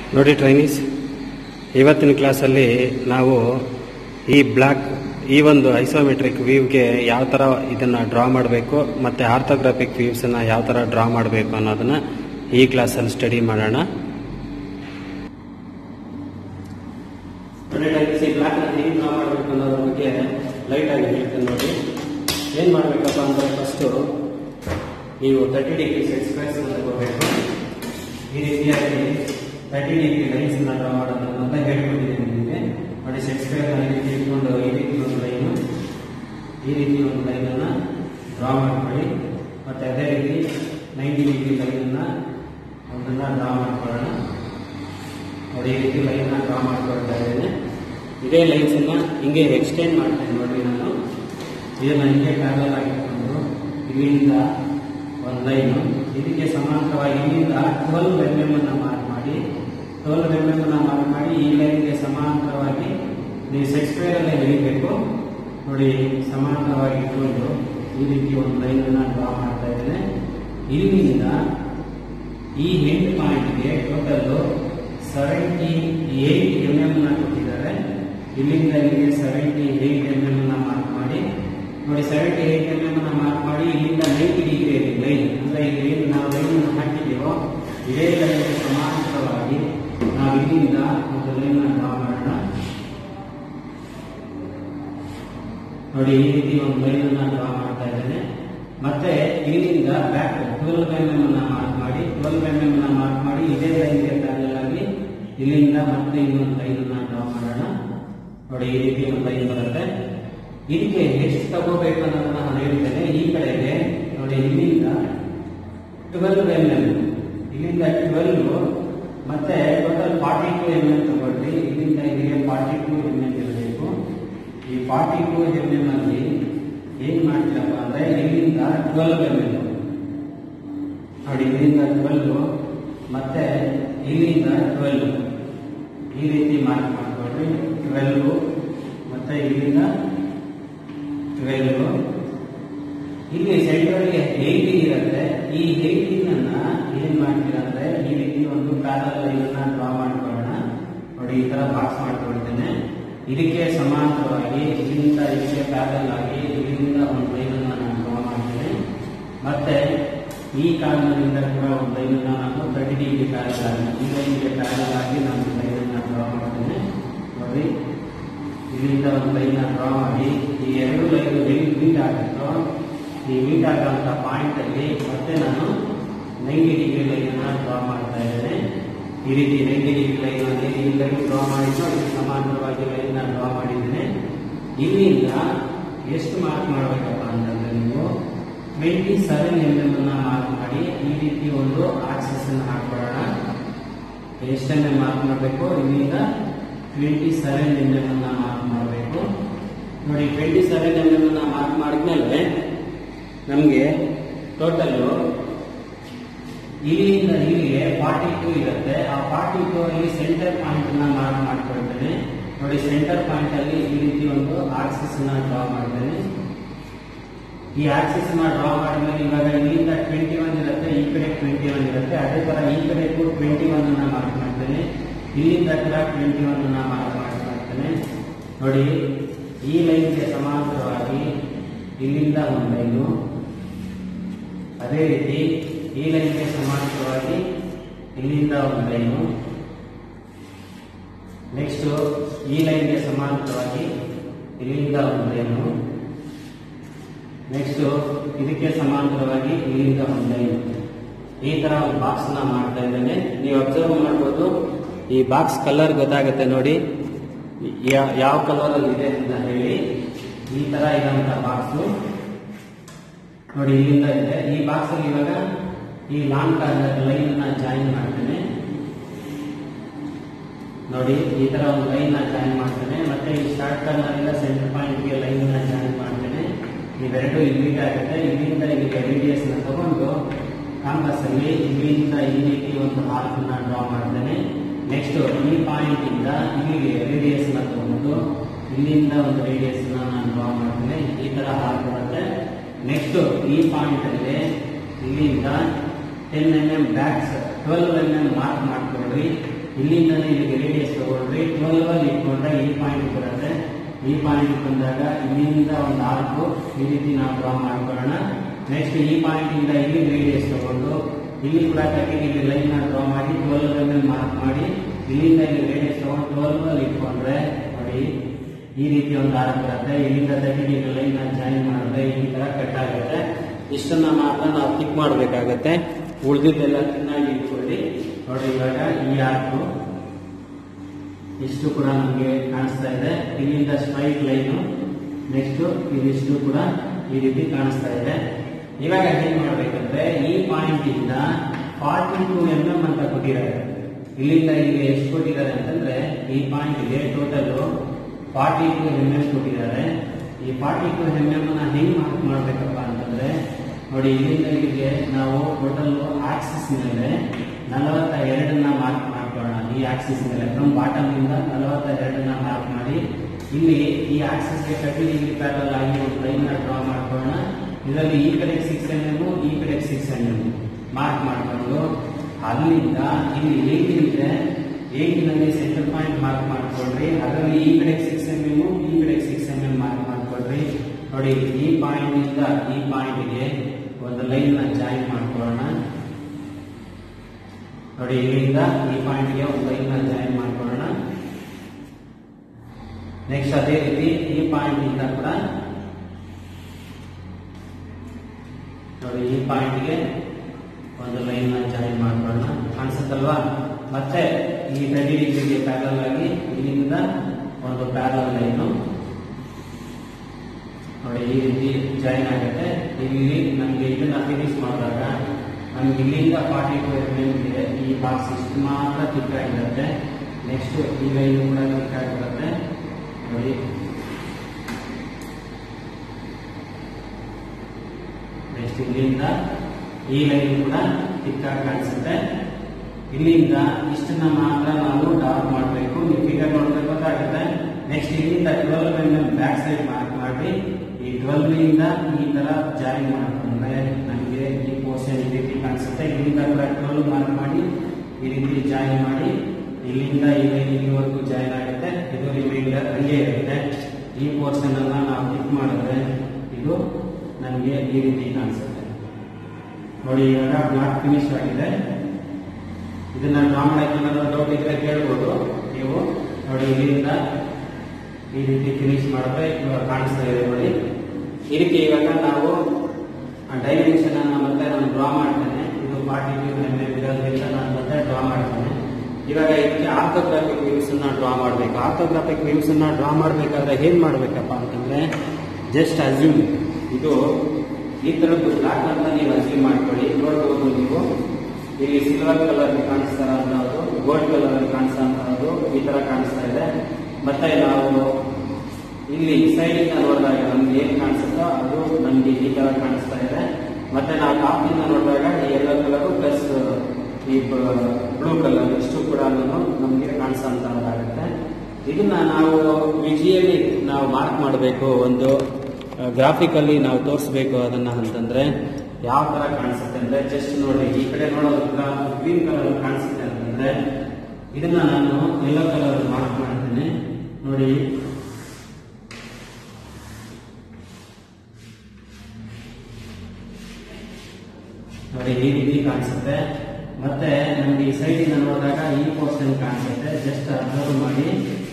ನೋಡಿ ಟ್ರೈನೀಸ್ ಇವತ್ತಿನ ಕ್ಲಾಸಲ್ಲಿ ನಾವು ಈ ಬ್ಲ್ಯಾಕ್ ಈ ಒಂದು ಐಸೋಮೆಟ್ರಿಕ್ ವ್ಯೂವ್ಗೆ ಯಾವ ಥರ ಇದನ್ನು ಡ್ರಾ ಮಾಡಬೇಕು ಮತ್ತು ಆರ್ಥೋಗ್ರಾಫಿಕ್ ವ್ಯೂವ್ಸನ್ನು ಯಾವ ಥರ ಡ್ರಾ ಮಾಡಬೇಕು ಅನ್ನೋದನ್ನು ಈ ಕ್ಲಾಸಲ್ಲಿ ಸ್ಟಡಿ ಮಾಡೋಣ ನೋಡಿ ಟ್ರೈನೀಸ್ ಈ ಬ್ಲ್ಯಾಕ್ನ ಹೇಗೆ ಡ್ರಾ ಮಾಡಬೇಕು ಅನ್ನೋದ್ರ ಬಗ್ಗೆ ಲೈಟಾಗಿ ಹೇಳ್ತೀನಿ ನೋಡಿ ಏನು ಮಾಡಬೇಕಪ್ಪ ಅಂದರೆ ಫಸ್ಟು ನೀವು ತರ್ಟಿ ಡಿಗ್ರಿ ಸೆಟ್ ಸ್ಕ್ವೇರ್ಸ್ ತಗೋಬೇಕು ಈ ರೀತಿಯಾಗಿ ತರ್ಟಿ ಡಿಗ್ರಿ ಲೈನ್ಸ್ ಡ್ರಾ ಮಾಡೋದು ಅಂತ ಹೇಳ್ಕೊಟ್ಟಿದ್ದೀನಿ ನಿಮಗೆ ನೋಡಿ ಸೆಟ್ ಸ್ಕ್ವೇರ್ ಈ ರೀತಿ ಇಟ್ಕೊಂಡು ಈ ರೀತಿ ಒಂದು ಲೈನು ಈ ರೀತಿ ಒಂದು ಲೈನನ್ನು ಡ್ರಾ ಮಾಡ್ಕೊಳ್ಳಿ ಮತ್ತು ಅದೇ ರೀತಿ ನೈಂಟಿ ಡಿಗ್ರಿ ಲೈನನ್ನು ಒಂದನ್ನು ಡ್ರಾ ಮಾಡ್ಕೊಳ್ಳೋಣ ನೋಡಿ ಈ ರೀತಿ ಲೈನ್ನ ಡ್ರಾ ಮಾಡ್ಕೊಳ್ತಾ ಇದ್ದೇನೆ ಇದೇ ಲೈನ್ಸನ್ನು ಹಿಂಗೆ ಎಕ್ಸ್ಟೆಂಡ್ ಮಾಡ್ತೇನೆ ನೋಡಿ ನಾನು ಇದನ್ನು ಹಿಂಗೆ ಪ್ಯಾರಲ್ ಆಗಿಟ್ಕೊಂಡು ಇಲ್ಲಿಂದ ಒಂದು ಲೈನು ಇದಕ್ಕೆ ಸಮಾಂತರವಾಗಿ ಇಲ್ಲಿಂದ ಟ್ವೆಲ್ವ್ ಎಮ್ ಎಮ್ ಅನ್ನು ಮಾರ್ಕ್ ಮಾಡಿ ಟ್ವೆಲ್ವ್ ಎಮ್ ಎಮ್ ಅನ್ನು ಮಾರ್ಕ್ ಮಾಡಿ ಈ ಲೈನ್ಗೆ ಸಮಾಂತರವಾಗಿ ನೀವು ಸೆಟ್ ಸ್ಕ್ವೇರ್ ಅಲ್ಲೇ ಹಿಡಿಬೇಕು ನೋಡಿ ಸಮಾಂತರವಾಗಿ ಇಟ್ಕೊಂಡು ಈ ರೀತಿ ಒಂದು ಲೈನನ್ನು ಡ್ರಾ ಮಾಡ್ತಾ ಇದ್ದೇನೆ ಇಲ್ಲಿಂದ ಈ ಎಂಡ್ ಪಾಯಿಂಟ್ಗೆ total seventy eight M M ನ ಕೊಟ್ಟಿದ್ದಾರೆ ಇಲ್ಲಿಂದ ಇಲ್ಲಿಗೆ ಸೆವೆಂಟಿ ಏಟ್ ಎಮ್ ಎಮ್ ನ ಮಾರ್ಕ್ ಮಾಡಿ ನೋಡಿ ಸೆವೆಂಟಿ ಏಟ್ ಎಮ್ ಎಮ್ ನ ಮಾರ್ಕ್ ಮಾಡಿ ಇಲ್ಲಿಂದ ನೈಂಟಿ ಡಿಗ್ರಿ ಲೈನ್ ಅಂದ್ರೆ ಇಲ್ಲಿ ಏನು ನಾವು ಲೈನ್ ಹಾಕಿದ್ದೀವೋ ಇದೇ ಲೈನ್ ಸಮಾಂತರವಾಗಿ ನಾವು ಇಲ್ಲಿಂದ ಒಂದು ಲೈನ್ ಡ್ರಾ ಮಾಡೋಣ ನೋಡಿ ಈ ರೀತಿ ಒಂದು ಲೈನ್ ಅನ್ನ ಡ್ರಾ ಮಾಡ್ತಾ ಇದ್ದೇನೆ ಮತ್ತೆ ಇಲ್ಲಿಂದ ಬ್ಯಾಕ್ ಟ್ವೆಲ್ವ್ ಎಂ ಎಂ ಅನ್ನ ಮಾರ್ಕ್ ಮಾಡಿ ಟ್ವೆಲ್ವ್ ಎಂ ಎಂ ಅನ್ನ ಮಾರ್ಕ್ ಮಾಡಿ ಇದೇ ಲೈನ್ಗೆ ಪ್ಯಾರಲ್ ಆಗಿ ಇಲ್ಲಿಂದ ಮತ್ತೆ ಇನ್ನೊಂದು ಲೈನ್ ಅನ್ನ ಡ್ರಾ ಮಾಡೋಣ ನೋಡಿ ಈ ರೀತಿ ಒಂದು ಲೈನ್ ಬರುತ್ತೆ ಇದಕ್ಕೆ ಎಷ್ಟು ತಗೋಬೇಕು ಅನ್ನೋದನ್ನ ನಾನು ಹೇಳ್ತೇನೆ ಈ ಕಡೆಗೆ ನೋಡಿ ಇಲ್ಲಿಂದ ಟ್ವೆಲ್ವ್ ಎಂ ಎಂ ಇಲ್ಲಿಂದ ಟ್ವೆಲ್ವ್ ಮತ್ತೆ total forty two M M ತಗೊಳ್ಳಿ ಇಲ್ಲಿಂದ ಇಲ್ಲಿಗೆ ಫಾರ್ಟಿ ಟು ಎಂ ಎಂ ಇರಬೇಕು ಈ ಫಾರ್ಟಿ ಟು ಎಂ ಎಂ ಅಲ್ಲಿ ಏನ್ ಮಾಡ್ತೀರಪ್ಪ ಅಂದ್ರೆ ಇಲ್ಲಿಂದ ಟ್ವೆಲ್ವ್ ಎಂ ಎಂ ನೋಡಿ ಇಲ್ಲಿಂದ ಟ್ವೆಲ್ವ್ ಮತ್ತೆ ಇಲ್ಲಿಂದ ಟ್ವೆಲ್ವ್ ಈ ರೀತಿ ಮಾರ್ಕ್ ಮಾಡ್ಕೊಳ್ರಿ ಟ್ವೆಲ್ವ್ ಮತ್ತೆ ಇಲ್ಲಿಂದ ಟ್ವೆಲ್ವ್ ಇಲ್ಲಿ ಸೆಂಟರ್ಗೆ ಏಯ್ಟೀನ್ ಇರುತ್ತೆ ಈ ಏಯ್ಟೀನ್ ಅನ್ನ ಏನ್ ಮಾಡ್ತೀರಾ ಅಂದ್ರೆ ಈ ರೀತಿ ಒಂದು ಪ್ಯಾರಲ್ ಲೈನ್ ಅನ್ನ ಡ್ರಾ ಮಾಡ್ಕೊಳ್ಳೋಣ ನೋಡಿ ಈ ತರ ಬಾಕ್ಸ್ ಮಾಡ್ಕೊಳ್ತೇನೆ ಇದಕ್ಕೆ ಸಮಾಂತರವಾಗಿ ಇಲ್ಲಿಂದ ಇದಕ್ಕೆ ಪ್ಯಾರಲ್ ಆಗಿ ಇಲ್ಲಿಂದ ಒಂದು ಲೈನ್ ಅನ್ನ ನಾನು ಡ್ರಾ ಮಾಡ್ತೇನೆ ಮತ್ತೆ ಈ ಕಾರ್ನರಿಂದ ಕೂಡ ಒಂದು ಲೈನ್ ಅನ್ನ ನಾನು ತರ್ಟಿ ಡಿಗ್ರಿ ಪ್ಯಾರಲ್ ಆಗಿ ಈ ಲೈನ್ಗೆ ಪ್ಯಾರಲ್ ಆಗಿ ನಾನು ಲೈನ್ ಅನ್ನ ಡ್ರಾ ಮಾಡ್ತೇನೆ ನೋಡಿ ಇಲ್ಲಿಂದ ಒಂದು ಲೈನ್ ಡ್ರಾ ಮಾಡಿ ಈ ಎರಡು ಲೈನ್ ಎಲ್ಲಿ ಮೀಟ್ ಆಗಿತ್ತೋ ಈ ಮೀಟ್ ಆಗುವಂತ ಪಾಯಿಂಟ್ ಅಲ್ಲಿ ಮತ್ತೆ ನಾನು ನೈಂಟಿ ಡಿಗ್ರಿ ಲೈನ್ ಅನ್ನ ಡ್ರಾ ಮಾಡ್ತಾ ಇದ್ದೇನೆ ಈ ರೀತಿ ನೈಂಟಿ ಡಿಗ್ರಿ ಲೈನ್ ಅಲ್ಲಿ ಈ ಲೈನ್ ಡ್ರಾ ಮಾಡಿದ್ದು ಅದಕ್ಕೆ ಸಮಾಂತರವಾಗಿ ಲೈನ್ ಡ್ರಾ ಮಾಡಿದ್ದೇನೆ ಇಲ್ಲಿಂದ ಎಷ್ಟು ಮಾರ್ಕ್ ಮಾಡಬೇಕಪ್ಪ ಅಂತಂದ್ರೆ ನೀವು ಟ್ವೆಂಟಿ ಸೆವೆನ್ ಎಂ ಎಂ ಅನ್ನ ಮಾರ್ಕ್ ಮಾಡಿ ಈ ರೀತಿ ಒಂದು ಆಕ್ಸಸ್ ಅನ್ನು ಹಾಕೊಳ್ಳೋಣ ಎಷ್ಟನ್ನ ಮಾರ್ಕ್ ಮಾಡಬೇಕು ಇಲ್ಲಿಂದ ಟ್ವೆಂಟಿ ಸೆವೆನ್ ಎಂ ಎಂ ಅನ್ನ ಮಾರ್ಕ್ ಮಾಡಬೇಕು ನೋಡಿ ಟ್ವೆಂಟಿ ಸೆವೆನ್ ಎಂ ಎಂ ಅನ್ನ ಮಾರ್ಕ್ ಮಾಡಿದ್ಮೇಲೆ ನಮಗೆ ಟೋಟಲ್ ಇಲ್ಲಿಂದ ಇಲ್ಲಿಗೆ ಫಾರ್ಟಿ ಟೂ ಇರುತ್ತೆ ಆ ಫಾರ್ಟಿ ಟೂ ಅಲ್ಲಿ ಸೆಂಟರ್ ಪಾಯಿಂಟ್ ಅನ್ನ ಮಾರ್ಕ್ ಮಾಡ್ಕೊಳ್ತೇನೆ ನೋಡಿ ಸೆಂಟರ್ ಪಾಯಿಂಟ್ ಅಲ್ಲಿ ಈ ರೀತಿ ಒಂದು ಆಕ್ಸಿಸ್ ಅನ್ನ ಡ್ರಾ ಮಾಡ್ತೇನೆ ಈ ಆಕ್ಸಿಸ್ ನ ಡ್ರಾ ಮಾಡಿದ್ಮೇಲೆ ಇವಾಗ ಇಲ್ಲಿಂದ ಟ್ವೆಂಟಿ ಒನ್ ಇರುತ್ತೆ ಈ ಕಡೆ ಟ್ವೆಂಟಿ ಒನ್ ಇರುತ್ತೆ ಅದೇ ತರ ಈ ಕಡೆಗೂ ಟ್ವೆಂಟಿ ಒನ್ ಅನ್ನ ಮಾರ್ಕ್ ಮಾಡ್ತೇನೆ ಇಲ್ಲಿಂದ ಕೂಡ ಟ್ವೆಂಟಿ ಒನ್ ಅನ್ನ ಮಾರ್ಕ್ ಮಾಡ್ತೇನೆ ನೋಡಿ ಈ ಲೈನ್ಗೆ ಸಮಾಂತರವಾಗಿ ಇಲ್ಲಿಂದ ಒಂದು ಲೈನು ಅದೇ ರೀತಿ ಈ ಲೈನ್ಗೆ ಸಮಾಂತರವಾಗಿ ಇಲ್ಲಿಂದ ಒಂದು ಲೈನು ನೆಕ್ಸ್ಟ್ ಈ ಲೈನ್ಗೆ ಸಮಾಂತರವಾಗಿ ಇಲ್ಲಿಂದ ಒಂದು ಲೈನು ನೆಕ್ಸ್ಟ್ ಇದಕ್ಕೆ ಸಮಾಂತರವಾಗಿ ಇಲ್ಲಿಂದ ಒಂದು ಲೈನ್ ಈ ತರ ಒಂದು ಬಾಕ್ಸ್ ನ ಮಾಡ್ತಾ ಇದ್ದೇನೆ ನೀವು ಅಬ್ಸರ್ವ್ ಮಾಡ್ಬೋದು ಈ ಬಾಕ್ಸ್ ಕಲರ್ ಗೊತ್ತಾಗುತ್ತೆ ನೋಡಿ ಯಾ- ಯಾವ ಕಲರ್ ಅಲ್ಲಿ ಇದೆ ಅಂತ ಹೇಳಿ ಈ ತರ ಇರುವಂತ ಬಾಕ್ಸ್ ನೋಡಿ ಇಲ್ಲಿಂದ ಇದೆ ಈ ಬಾಕ್ಸ್ ಅಲ್ಲಿ ಇವಾಗ ಈ ಲಾಂಗ್ ಕಾರ್ನರ್ ಲೈನ್ ನ ಜಾಯಿನ್ ಮಾಡ್ತೇನೆ ನೋಡಿ ಈ ತರ ಒಂದು ಲೈನ್ ನ ಜಾಯಿನ್ ಮಾಡ್ತೇನೆ ಮತ್ತೆ ಈ ಸ್ಟಾರ್ಟ್ ಕಾರ್ನರ್ ಇಂದ ಸೆಂಟರ್ ಪಾಯಿಂಟ್ ಗೆ ಲೈನ್ ನ ಜಾಯಿನ್ ಮಾಡ್ತೇನೆ ಇವೆರಡು ಇಲ್ಲಿಗೆ ಆಗುತ್ತೆ ಇಲ್ಲಿಂದ ಇಲ್ಲಿಗೆ ರೇಡಿಯಸ್ ನ ತಗೊಂಡು ಕಾಂಪಸ್ ಅಲ್ಲಿ ಇಲ್ಲಿಂದ ಈ ರೀತಿ ಒಂದು ಆರ್ಕ್ ನ ಡ್ರಾ ಮಾಡ್ತೇನೆ ನೆಕ್ಸ್ಟ್ ಈ ಪಾಯಿಂಟ್ ಇಂದ ಇಲ್ಲಿಗೆ ರೇಡಿಯಸ್ ನ ತಗೊಂಡು ಇಲ್ಲಿಂದ ಒಂದು ರೇಡಿಯಸ್ ನ ನಾನು ಡ್ರಾ ಮಾಡ್ತೇನೆ ಈ ತರ ಆರ್ಕ್ ಬರುತ್ತೆ ನೆಕ್ಸ್ಟ್ ಈ ಪಾಯಿಂಟ್ ಅಲ್ಲಿ ಇಲ್ಲಿಂದ ten M M backs twelve M M mark ಮಾಡ್ಕೊಳ್ರಿ ಇಲ್ಲಿಂದನೇ ಇಲ್ಲಿಗೆ ರೇಡಿಯಸ್ ತಗೊಂಡ್ರೆ ಟ್ವೆಲ್ವ್ ಅಲ್ಲಿ ಇಟ್ಕೊಂಡ್ರೆ ಈ ಪಾಯಿಂಟ್ ಬರುತ್ತೆ ಈ ಪಾಯಿಂಟ್ ಬಂದಾಗ ಇಲ್ಲಿಂದ ಒಂದು ಆರ್ಕು ಈ ರೀತಿ ನಾವು ಡ್ರಾ ಮಾಡ್ಕೊಳ್ಳೋಣ ನೆಕ್ಸ್ಟ್ ಈ ಪಾಯಿಂಟ್ ಇಂದ ಇಲ್ಲಿ ರೇಡಿಯಸ್ ತಗೊಂಡು ಇಲ್ಲಿ ಕೂಡ ಕಟಿಂಗ್ ಇಲ್ಲಿ ಲೈನ್ ಡ್ರಾ ಮಾಡಿ ಟ್ವೆಲ್ವ್ ಎಮ್ ಮಾರ್ಕ್ ಮಾಡಿ ಇಲ್ಲಿಂದ ಇಲ್ಲಿ ರೇಡಿಯಸ್ ತಗೊಂಡು ಟ್ವೆಲ್ವ್ ಅಲ್ಲಿ ಇಟ್ಕೊಂಡ್ರೆ ನೋಡಿ ಈ ರೀತಿ ಒಂದು ಆರ್ಕ್ ಬರುತ್ತೆ ಇಲ್ಲಿಂದ ತರ್ಟಿ ಡಿಗ್ರಿ ಲೈನ್ ಜಾಯಿನ್ ಮಾಡಿದ್ರೆ ಈ ತರ ಕಟ್ ಆಗುತ್ತೆ ಇಷ್ಟನ್ನ ಮಾತ್ರ ನಾವು ಟಿಕ್ ಮಾಡಬೇಕಾಗತ್ತೆ ಉಳಿದಿದ್ದೆಲ್ಲ ಚೆನ್ನಾಗಿ ಇಟ್ಕೊಳ್ಳಿ ನೋಡಿ ಇವಾಗ ಈ ಆರ್ಕು ಇಷ್ಟು ಕೂಡ ನಮಗೆ ಕಾಣಿಸ್ತಾ ಇದೆ ಇಲ್ಲಿಂದ ಸ್ಟ್ರೈಟ್ ಲೈನು ನೆಕ್ಸ್ಟ್ ಇದಿಷ್ಟು ಕೂಡ ಈ ರೀತಿ ಕಾಣಿಸ್ತಾ ಇದೆ ಇವಾಗ ಏನ್ ಮಾಡ್ಬೇಕಂದ್ರೆ ಈ ಪಾಯಿಂಟ್ ಇಂದ ಫಾರ್ಟಿ ಟು ಎಂ ಎಂ ಅಂತ ಕೊಟ್ಟಿದ್ದಾರೆ ಇಲ್ಲಿಂದ ಇಲ್ಲಿಗೆ ಎಷ್ಟು ಕೊಟ್ಟಿದ್ದಾರೆ ಅಂತಂದ್ರೆ ಈ ಪಾಯಿಂಟ್ಗೆ total forty two M M ಕೊಟ್ಟಿದ್ದಾರೆ ಈ ಫಾರ್ಟಿ ಟು ಎಂ ಎಂ ನ ಹೆಂಗ್ ಮಾರ್ಕ್ ಮಾಡ್ಬೇಕಪ್ಪ ಅಂತಂದ್ರೆ ನೋಡಿ ಇಲ್ಲಿಂದ ಇಲ್ಲಿಗೆ ನಾವು ಟೋಟಲ್ ಆಕ್ಸಿಸ್ ಮೇಲೆ ನಲವತ್ತ ಎರಡನ್ನ ಮಾರ್ಕ್ ಮಾಡ್ಕೊಳ್ಳೋಣ ಈ ಆಕ್ಸಿಸ್ ಮೇಲೆ ಫ್ರಮ್ ಬಾಟಮ್ ಇಂದ ನಲವತ್ತ ಎರಡನ್ನ ಮಾರ್ಕ್ ಮಾಡಿ ಇಲ್ಲಿ ಈ ಆಕ್ಸಿಸ್ಗೆ ತರ್ಟಿ ಡಿಗ್ರಿ ಪ್ಯಾರಲ್ ಆಗಿ ಒಂದು ಲೈನ್ ಡ್ರಾ ಮಾಡ್ಕೊಳ್ಳೋಣ ಇದರಲ್ಲಿ ಈ ಕಡೆ ಸಿಕ್ಸ್ ಎಂ ಎಂ ಈ ಕಡೆ ಸಿಕ್ಸ್ ಎಂ ಎಂ ಮಾರ್ಕ್ ಮಾಡ್ಕೊಂಡು ಅಲ್ಲಿಂದ ಇಲ್ಲಿ ಏಟಿನಿದೆ ಏಟಿನಲ್ಲಿ ಸೆಂಟರ್ ಪಾಯಿಂಟ್ ಮಾರ್ಕ್ ಮಾಡ್ಕೊಳ್ರಿ ಅದರಲ್ಲಿ ಈ ಕಡೆ ಸಿಕ್ಸ್ ಎಂ ಎಂ ಈ ಕಡೆ ಸಿಕ್ಸ್ ಎಂ ಎಂ ಮಾರ್ಕ್ ಮಾಡ್ಕೊಳ್ರಿ ನೋಡಿ ಈ ಪಾಯಿಂಟ್ ಇಂದ ಈ ಪಾಯಿಂಟ್ಗೆ ಒಂದು ಲೈನ್ ನ ಜಾಯಿನ್ ಮಾಡ್ಕೊಳ್ಳೋಣ ನೋಡಿ ಇಲ್ಲಿಂದ ಈ ಪಾಯಿಂಟ್ಗೆ ಒಂದು ಲೈನ್ ನ ಜಾಯಿನ್ ಮಾಡ್ಕೊಳ್ಳೋಣ ನೆಕ್ಸ್ಟ್ ಅದೇ ರೀತಿ ಈ ಪಾಯಿಂಟ್ ಇಂದ ಕೂಡ ನೋಡಿ ಈ ಪಾಯಿಂಟ್ಗೆ ಒಂದು ಲೈನ್ ನ ಜಾಯಿನ್ ಮಾಡ್ಕೊಳ್ಳೋಣ ಕಾಣಿಸುತ್ತಲ್ವಾ ಮತ್ತೆ ಈ ತರ್ಟಿ ಡಿಗ್ರಿಗೆ ಪ್ಯಾರಲ್ ಆಗಿ ಇಲ್ಲಿಂದ ಒಂದು ಪ್ಯಾರಲ್ ಲೈನು ನೋಡಿ ಈ ರೀತಿ ಜಾಯಿನ್ ಆಗುತ್ತೆ ಇಲ್ಲಿ ನಮಗೆ ಇದನ್ನ ಫಿನಿಶ್ ಮಾಡಿದಾಗ ನಮ್ಗೆ ಇಲ್ಲಿಂದ ಫಾರ್ಟಿ ಟು ಎಮ್ಗೆ ಈ ಬಾಕ್ಸ್ ಇಷ್ಟು ಮಾತ್ರ ತಿಕ್ಕಾಗಿರುತ್ತೆ ನೆಕ್ಸ್ಟ್ ಈ ಲೈನ್ ಕೂಡ ತಿಕ್ಕಾಗಿರುತ್ತೆ ನೋಡಿ ನೆಕ್ಸ್ಟ್ ಇಲ್ಲಿಂದ ಈ ಲೈನ್ ಕೂಡ ತಿಕ್ಕಾಗಿ ಕಾಣಿಸುತ್ತೆ ಇಲ್ಲಿಂದ ಇಷ್ಟನ್ನ ಮಾತ್ರ ನಾವು ಡಾರ್ಕ್ ಮಾಡಬೇಕು ನೀವು ಫಿಗರ್ ನೋಡಿದ್ರೆ ಗೊತ್ತಾಗುತ್ತೆ ನೆಕ್ಸ್ಟ್ ಇಲ್ಲಿಂದ twelve M M back side mark ಮಾಡಿ ಈ ಟ್ವೆಲ್ವ್ ಇಂದ ಈ ತರ ಜಾಯಿನ್ ಮಾಡ್ಕೊಂಡ್ರೆ ನಮಗೆ ಈ ಪೋರ್ಷನ್ ಈ ರೀತಿ ಕಾಣಿಸುತ್ತೆ ಇಲ್ಲಿಂದ ಕೂಡ ಟ್ವೆಲ್ವ್ ಮಾರ್ಕ್ ಮಾಡಿ ಈ ರೀತಿ ಜಾಯಿನ್ ಮಾಡಿ ಇಲ್ಲಿಂದ ಈ ಲೈನ್ ಇಲ್ಲಿವರೆಗೂ ಜಾಯಿನ್ ಆಗುತ್ತೆ ಇದು ರಿಮೈಂಡರ್ ಹಂಗೆ ಇರುತ್ತೆ ಈ ಪೋರ್ಷನ್ ಅನ್ನ ನಾವು ಕ್ಲಿಕ್ ಮಾಡಿದ್ರೆ ಇದು ನಮಗೆ ಈ ರೀತಿ ಕಾಣಿಸುತ್ತೆ ನೋಡಿ ಇವಾಗ ಬ್ಲಾಕ್ ಫಿನಿಶ್ ಆಗಿದೆ ಇದನ್ನ ಡ್ರಾ ಮಾಡಕ್ಕೆ ಏನಾದ್ರು ಡೌಟ್ ಇದ್ರೆ ಕೇಳ್ಬೋದು ನೀವು ನೋಡಿ ಇಲ್ಲಿಂದ ಈ ರೀತಿ ಫಿನಿಶ್ ಮಾಡಿದ್ರೆ ಇವಾಗ ಕಾಣಿಸ್ತಾ ಇದೆ ನೋಡಿ ಈ ರೀತಿ ಇವಾಗ ನಾವು ಡೈಮೆನ್ಷನ್ ಅನ್ನ ಮತ್ತೆ ನಾನು ಡ್ರಾ ಮಾಡ್ತೇನೆ ಇದು ಫಾರ್ಟಿ ಟು ಎಮ್ ಎಂ ಇರೋದ್ರಿಂದ ನಾನು ಮತ್ತೆ ಡ್ರಾ ಮಾಡ್ತೇನೆ ಇವಾಗ ಇದಕ್ಕೆ ಆರ್ಥೋಗ್ರಾಫಿಕ್ ವ್ಯೂಸ್ ಅನ್ನ ಡ್ರಾ ಮಾಡಬೇಕು ಆರ್ಥೋಗ್ರಾಫಿಕ್ ವ್ಯೂಸ್ ಅನ್ನ ಡ್ರಾ ಮಾಡಬೇಕಾದ್ರೆ ಏನ್ ಮಾಡ್ಬೇಕಪ್ಪ ಅಂತಂದ್ರೆ ಜಸ್ಟ್ ಅಸ್ಯೂಮ್ ಇದು ಈ ತರದ್ದು ಬ್ಲಾಕ್ ಅಂತ ನೀವು ಅಸ್ಯೂಮ್ ಮಾಡ್ಕೊಳ್ಳಿ ನೋಡ್ಬೋದು ನೀವು ಇಲ್ಲಿ ಸಿಲ್ವರ್ ಕಲರ್ ಕಾಣಿಸ್ತಾ ಅನ್ನೋದು ಗೋಲ್ಡ್ ಕಲರ್ ಕಾಣಿಸ್ತಾ ಅನ್ನೋದು ಈ ತರ ಕಾಣಿಸ್ತಾ ಇದೆ ಮತ್ತೆ ನಾವು ಇಲ್ಲಿ ಸೈಡ್ ಇಂದ ನೋಡಿದಾಗ ನಮ್ಗೆ ಏನ್ ಕಾಣಿಸುತ್ತೋ ಅದು ನಮ್ಗೆ ಈ ತರ ಕಾಣಿಸ್ತಾ ಇದೆ ಮತ್ತೆ ನಾವು ಟಾಪ್ ಇಂದ ನೋಡಿದಾಗ ಈ ಎಲ್ಲೋ ಕಲರ್ ಪ್ಲಸ್ ಈ ಬ್ಲೂ ಕಲರ್ ಇಷ್ಟು ಕೂಡ ನಮ್ಗೆ ಕಾಣಿಸೋಂತಾಗುತ್ತೆ ಇದನ್ನ ನಾವು ವಿಜಿಯಲ್ಲಿ ನಾವು ಮಾರ್ಕ್ ಮಾಡಬೇಕು ಒಂದು ಗ್ರಾಫಿಕಲ್ಲಿ ನಾವು ತೋರಿಸ್ಬೇಕು ಅದನ್ನ ಅಂತಂದ್ರೆ ಯಾವ ತರ ಕಾಣಿಸುತ್ತೆ ಅಂದ್ರೆ ಜಸ್ಟ್ ನೋಡಿ ಈ ಕಡೆ ನೋಡೋದ್ರ ಗ್ರೀನ್ ಕಲರ್ ಕಾಣಿಸುತ್ತೆ ಅಂತಂದ್ರೆ ಇದನ್ನ ನಾನು ಯೆಲ್ಲೋ ಕಲರ್ ಮಾರ್ಕ್ ಮಾಡ್ತೇನೆ ನೋಡಿ ನೋಡಿ ಈ ರೀತಿ ಕಾಣಿಸುತ್ತೆ ಮತ್ತೆ ನಮ್ಗೆ ಈ ಸೈಡ್ ಇಂದ ನೋಡಿದಾಗ ಈ ಪೋರ್ಷನ್ ಕಾಣಿಸುತ್ತೆ ಜಸ್ಟ್ ಅಬ್ಸರ್ವ್ ಮಾಡಿ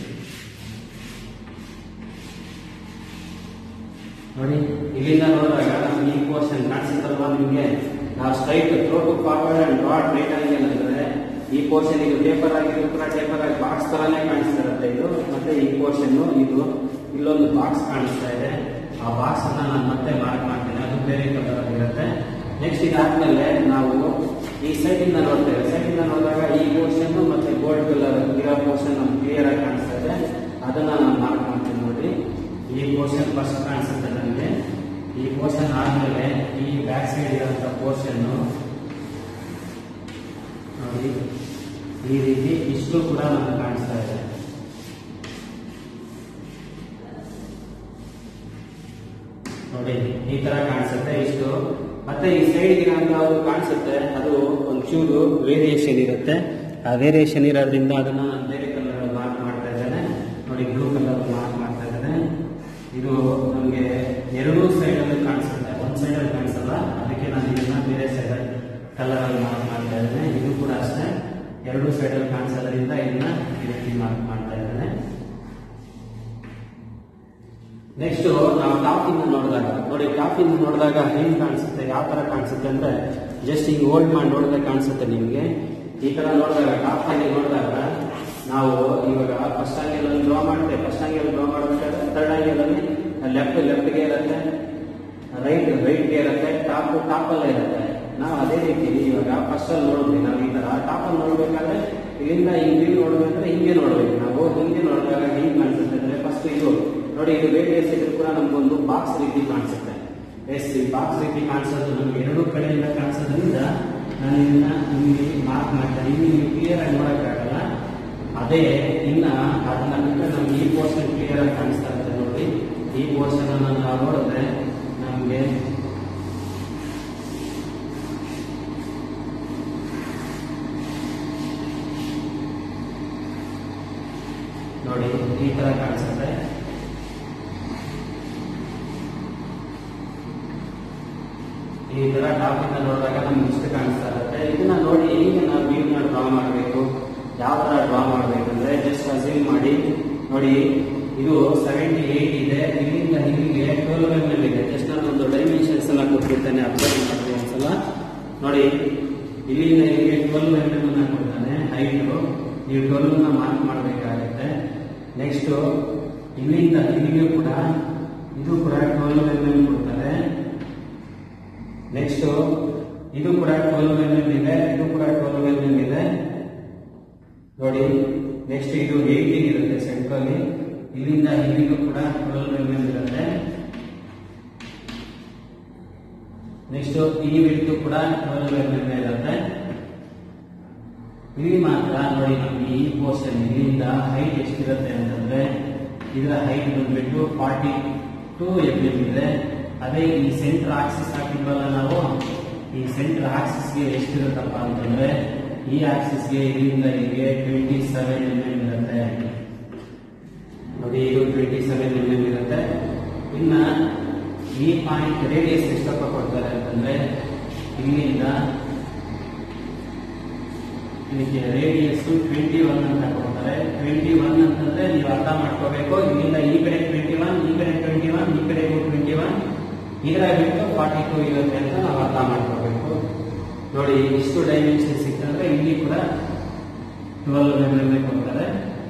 ನೋಡಿ ಇಲ್ಲಿಂದ ನೋಡಿದಾಗ ನಮ್ಗೆ ಈ ಪೋರ್ಷನ್ ಕಾಣಿಸುತ್ತಲ್ವಾ ನಿಮಗೆ ನಾವು straight through to forward and dot right ಆಗಿ ಏನಂದ್ರೆ ಈ ಪೋರ್ಷನ್ ಇದು ಪೇಪರ್ ಆಗಿದ್ರು ಕೂಡ ಪೇಪರ್ ಆಗಿ ಬಾಕ್ಸ್ ತರಾನೇ ಕಾಣಿಸ್ತಾ ಇರುತ್ತೆ ಇದು ಮತ್ತೆ ಈ ಪೋರ್ಷನ್ ಇದು ಇಲ್ಲೊಂದು ಬಾಕ್ಸ್ ಕಾಣಿಸ್ತಾ ಇದೆ ಆ ಬಾಕ್ಸ್ ಅನ್ನ ನಾನು ಮತ್ತೆ ಮಾರ್ಕ್ ಮಾಡ್ತೇನೆ ಅದು ಬೇರೆ ಕಲರ್ ಆಗಿರುತ್ತೆ ನೆಕ್ಸ್ಟ್ ಇದಾದ್ಮೇಲೆ ನಾವು ಈ ಸೈಡ್ ಇಂದ ನೋಡ್ತೇವೆ ಸೈಡ್ ಇಂದ ನೋಡಿದಾಗ ಈ ಪೋರ್ಷನ್ ಮತ್ತೆ ಗೋಲ್ಡ್ ಕಲರ್ ಇರೋ ಪೋರ್ಷನ್ ನಮ್ಗೆ ಕ್ಲಿಯರ್ ಆಗಿ ಕಾಣಿಸ್ತಾ ಇದೆ ಅದನ್ನ ನಾನು ಮಾರ್ಕ್ ಮಾಡ್ತೀನಿ ನೋಡಿ ಈ ಪೋರ್ಷನ್ ಫಸ್ಟ್ ಕಾಣಿಸುತ್ತೆ ನನಗೆ ಈ ಪೋರ್ಷನ್ ಆದ್ಮೇಲೆ ಈ ಬ್ಯಾಕ್ ಸೈಡ್ ಇರೋಂಥ ಪೋರ್ಷನ್ ನೋಡಿ ಈ ರೀತಿ ಇಷ್ಟು ಕೂಡ ನಮ್ಗೆ ಕಾಣಿಸ್ತಾ ಇದೆ ನೋಡಿ ಈ ತರ ಕಾಣಿಸುತ್ತೆ ಇಷ್ಟು ಮತ್ತೆ ಈ ಸೈಡ್ ಇರೋಂಥ ಅದು ಕಾಣಿಸುತ್ತೆ ಅದು ಒಂಚೂರು ವೇರಿಯೇಷನ್ ಇರುತ್ತೆ ಆ ವೇರಿಯೇಷನ್ ಇರೋದ್ರಿಂದ ಅದನ್ನ ಬೇರೆ ಕಲರ್ ಮಾರ್ಕ್ ಮಾಡ್ತಾ ಇದ್ದೇನೆ ನೋಡಿ ಬ್ಲೂ ಕಲರ್ ಮಾರ್ಕ್ ಮಾಡ್ತಾ ಇದ್ದೇನೆ ಇದು ನಮಗೆ ಎರಡೂ ಸೈಡಲ್ಲಿ ಕಾಣಿಸುತ್ತೆ ಒಂದು ಸೈಡಲ್ಲಿ ಕಾಣಿಸಲ್ಲ ಅದಕ್ಕೆ ನಾನು ಇದನ್ನ ಬೇರೆ ಸೈಡ್ ಕಲರಲ್ಲಿ ಮಾರ್ಕ್ ಮಾಡ್ತಾ ಇದ್ದೇನೆ ಇದು ಕೂಡ ಅಷ್ಟೇ ಎರಡೂ ಸೈಡಲ್ಲಿ ಕಾಣಿಸೋದ್ರಿಂದ ಇದನ್ನ ಈ ರೀತಿ ಮಾರ್ಕ್ ಮಾಡ್ತಾ ಇದ್ದೇನೆ ನೆಕ್ಸ್ಟ್ ನಾವು ಟಾಪಿಂದ ನೋಡಿದಾಗ ನೋಡಿ ಟಾಪಿಂದ ನೋಡಿದಾಗ ಹೆಂಗ್ ಕಾಣಿಸುತ್ತೆ ಯಾವ ತರ ಕಾಣಿಸುತ್ತೆ ಅಂದ್ರೆ ಜಸ್ಟ್ ಹಿಂಗ್ ಹೋಲ್ಡ್ ಮಾಡಿ ನೋಡಿದ್ರೆ ಕಾಣಿಸುತ್ತೆ ನಿಮಗೆ ಈ ತರ ನೋಡಿದಾಗ ಟಾಪ್ ಆಗಿ ನೋಡಿದಾಗ ನಾವು ಇವಾಗ ಫಸ್ಟ್ ಆಂಗಲ್ ಅಲ್ಲಿ ಡ್ರಾ ಮಾಡ್ತೇವೆ ಫಸ್ಟ್ ಆಂಗಲ್ ಡ್ರಾ ಮಾಡಬೇಕಾದ್ರೆ ಥರ್ಡ್ ಆಂಗಲ್ ಅಲ್ಲಿ ಲೆಫ್ಟ್ ಲೆಫ್ಟ್ಗೆ ಇರುತ್ತೆ ರೈಟ್ ರೈಟ್ಗೆ ಇರುತ್ತೆ ಟಾಪ್ ಟಾಪ್ ಅಲ್ಲೇ ಇರುತ್ತೆ ನಾವು ಅದೇ ರೀತಿ ಇವಾಗ ಫಸ್ಟ್ ಅಲ್ಲಿ ನೋಡಿದ್ವಿ ನಾವು ಈ ತರ ಟಾಪ್ ಅಲ್ಲಿ ನೋಡ್ಬೇಕಾದ್ರೆ ಇಲ್ಲಿಂದ ಹಿಂಗೆ ನೋಡ್ಬೇಕಂದ್ರೆ ಹಿಂಗೆ ನೋಡ್ಬೇಕು ನಾವು ಹಿಂಗೆ ನೋಡಿದಾಗ ಹಿಂಗೆ ಕಾಣಿಸುತ್ತೆ ಅಂದ್ರೆ ಫಸ್ಟ್ ಇದು ನೋಡಿ ಇದು ವೇರಿಯಸ್ ಇದ್ರೂ ಕೂಡ ನಮ್ಗೊಂದು ಬಾಕ್ಸ್ ರೀತಿ ಕಾಣಿಸುತ್ತೆ ಎಸ್ ಈ ಬಾಕ್ಸ್ ರೀತಿ ಕಾಣಿಸೋದು ನಮ್ಗೆ ಎರಡೂ ಕಡೆಯಿಂದ ಕಾಣಿಸೋದ್ರಿಂದ ನಾನು ಇದನ್ನ ನಿಮಗೆ ಮಾರ್ಕ್ ಮಾಡ್ತೇನೆ ಇಲ್ಲಿ ನೀವು ಕ್ಲಿಯರ್ ಆಗಿ ನೋಡೋಕ್ಕಾಗಲ್ಲ ಅದೇ ಇನ್ನ ಅದನ್ನ ಬಿಟ್ಟರೆ ನಮ್ಗೆ ಈ ಪೋರ್ಷನ್ ಕ್ಲಿಯರ್ ಆಗಿ ಕಾಣಿಸ್ತಾ ಇರುತ್ತೆ ನೋಡಿ ಈ ಪೋರ್ಷನ್ ಅನ್ನ ನಾವು ನೋಡಿದ್ರೆ ನಮಗೆ ನೋಡಿ ಈ ತರ ಕಾಣಿಸುತ್ತೆ ಈ ತರ ಟಾಪಿಕ್ ನೋಡಿದಾಗ ನಮ್ಗೆ ಇಷ್ಟ ಕಾಣಿಸ್ತಾ ಇರುತ್ತೆ ಇದನ್ನ ನೋಡಿ ಹೇಗೆ ನಾವು ವ್ಯೂನ ಡ್ರಾ ಮಾಡಬೇಕು ಯಾವ ತರ ಡ್ರಾ ಮಾಡ್ಬೇಕಂದ್ರೆ ಜಸ್ಟ್ ಅಸೀಮ್ ಮಾಡಿ ನೋಡಿ ಇದು ಸೆವೆಂಟಿ ಏಟ್ ಇದೆ ಇಲ್ಲಿಂದ ಇಲ್ಲಿಗೆ ಟ್ವೆಲ್ವ್ ಎಮ್ ಎಲ್ ಇದೆ ಜಸ್ಟ್ ನಾನು ಒಂದು ಡೈಮೆನ್ಷನ್ಸ್ ಅನ್ನ ಕೊಟ್ಟಿರ್ತೇನೆ ಅಬ್ಸರ್ವ್ ಮಾಡಿ ಒಂದ್ಸಲ ನೋಡಿ ಇಲ್ಲಿಂದ ಇಲ್ಲಿಗೆ ಟ್ವೆಲ್ವ್ ಎಮ್ ಎಲ್ ಅನ್ನ ಕೊಡ್ತಾನೆ ಹೈಟು ನೀವು ಟ್ವೆಲ್ವ್ ನ ಮಾರ್ಕ್ ಮಾಡಬೇಕಾಗುತ್ತೆ ನೆಕ್ಸ್ಟ್ ಇಲ್ಲಿಂದ ಇಲ್ಲಿಗೆ ಕೂಡ ಇದು ಕೂಡ ಟ್ವೆಲ್ವ್ ಎಮ್ ಎಲ್ ಕೊಡ್ತಾರೆ ನೆಕ್ಸ್ಟ್ ಇದು ಕೂಡ ಟ್ವೆಲ್ವ್ ಎಮ್ ಎಲ್ ಇದೆ ಇದು ಕೂಡ ಟ್ವೆಲ್ವ್ ಎಮ್ ಎಲ್ ಇದೆ ನೋಡಿ ನೆಕ್ಸ್ಟ್ ಇದು ಏಯ್ಟೀನ್ ಇರುತ್ತೆ ಸೆಂಟ್ರಲ್ಲಿ ಇಲ್ಲಿಂದ ಇಲ್ಲಿಗೂ ಕೂಡ ಟ್ವೆಲ್ವ್ ಎಮ್ ಎಲ್ ಇರುತ್ತೆ ನೆಕ್ಸ್ಟ್ ಈ ವಿಡ್ತು ಕೂಡ ಟ್ವೆಲ್ವ್ ಎಮ್ ಎಲ್ ಇರುತ್ತೆ ಇಲ್ಲಿ ಮಾತ್ರ ನೋಡಿ ನಮ್ಗೆ ಈ ಪೋರ್ಷನ್ ಇಲ್ಲಿಂದ ಹೈಟ್ ಎಷ್ಟಿರುತ್ತೆ ಅಂತಂದ್ರೆ ಇದರ ಹೈಟ್ ಬಂದ್ಬಿಟ್ಟು ಫಾರ್ಟಿ ಟೂ ಎಮ್ ಎಲ್ ಇದೆ ಅದೇ ಈ ಸೆಂಟರ್ ಆಕ್ಸಿಸ್ ಹಾಕಿದ್ವಲ್ಲ ನಾವು ಈ ಸೆಂಟರ್ ಆಕ್ಸಿಸ್ಗೆ ಎಷ್ಟಿರುತ್ತಪ್ಪ ಅಂತಂದ್ರೆ ಈ ಆಕ್ಸಿಸ್ಗೆ ಇಲ್ಲಿಂದ ಇಲ್ಲಿಗೆ ಟ್ವೆಂಟಿ ಸೆವೆನ್ ಎಮ್ ಎಲ್ ಇರುತ್ತೆ ನೋಡಿ ಇದು ಟ್ವೆಂಟಿ ಸೆವೆನ್ ಎಮ್ ಎಲ್ ಇರುತ್ತೆ ಇನ್ನ ಈ ಪಾಯಿಂಟ್ ರೇಡಿಯಸ್ ಎಷ್ಟಪ್ಪ ಕೊಡ್ತಾರೆ ಅಂತಂದ್ರೆ ಇಲ್ಲಿಂದ ಇದಕ್ಕೆ ರೇಡಿಯಸ್ ಟ್ವೆಂಟಿ ಒನ್ ಅಂತ ಕೊಡ್ತಾರೆ ಟ್ವೆಂಟಿ ಒನ್ ಅಂತಂದ್ರೆ ನೀವು ಅರ್ಥ ಮಾಡ್ಕೋಬೇಕು ಇಲ್ಲಿಂದ ಈ ಕಡೆ ಟ್ವೆಂಟಿ ಒನ್ ಈ ಕಡೆ ಟ್ವೆಂಟಿ ಒನ್ ಈ ಕಡೆ ಟ್ವೆಂಟಿ ಒನ್ ಇದರ ಬಿಟ್ಟು ಫಾರ್ಟಿ ಟೂ ಇರುತ್ತೆ ಅಂತ ನಾವು ಅರ್ಥ ಮಾಡ್ಕೋಬೇಕು ನೋಡಿ ಇಷ್ಟು ಡೈಮೆನ್ಷನ್ ಸಿಕ್ಕಂದ್ರೆ ಇಲ್ಲಿ ಕೂಡ ಟ್ವೆಲ್ವ್ ಎಮ್ ಎಲ್ ಕೊಡ್ತಾರೆ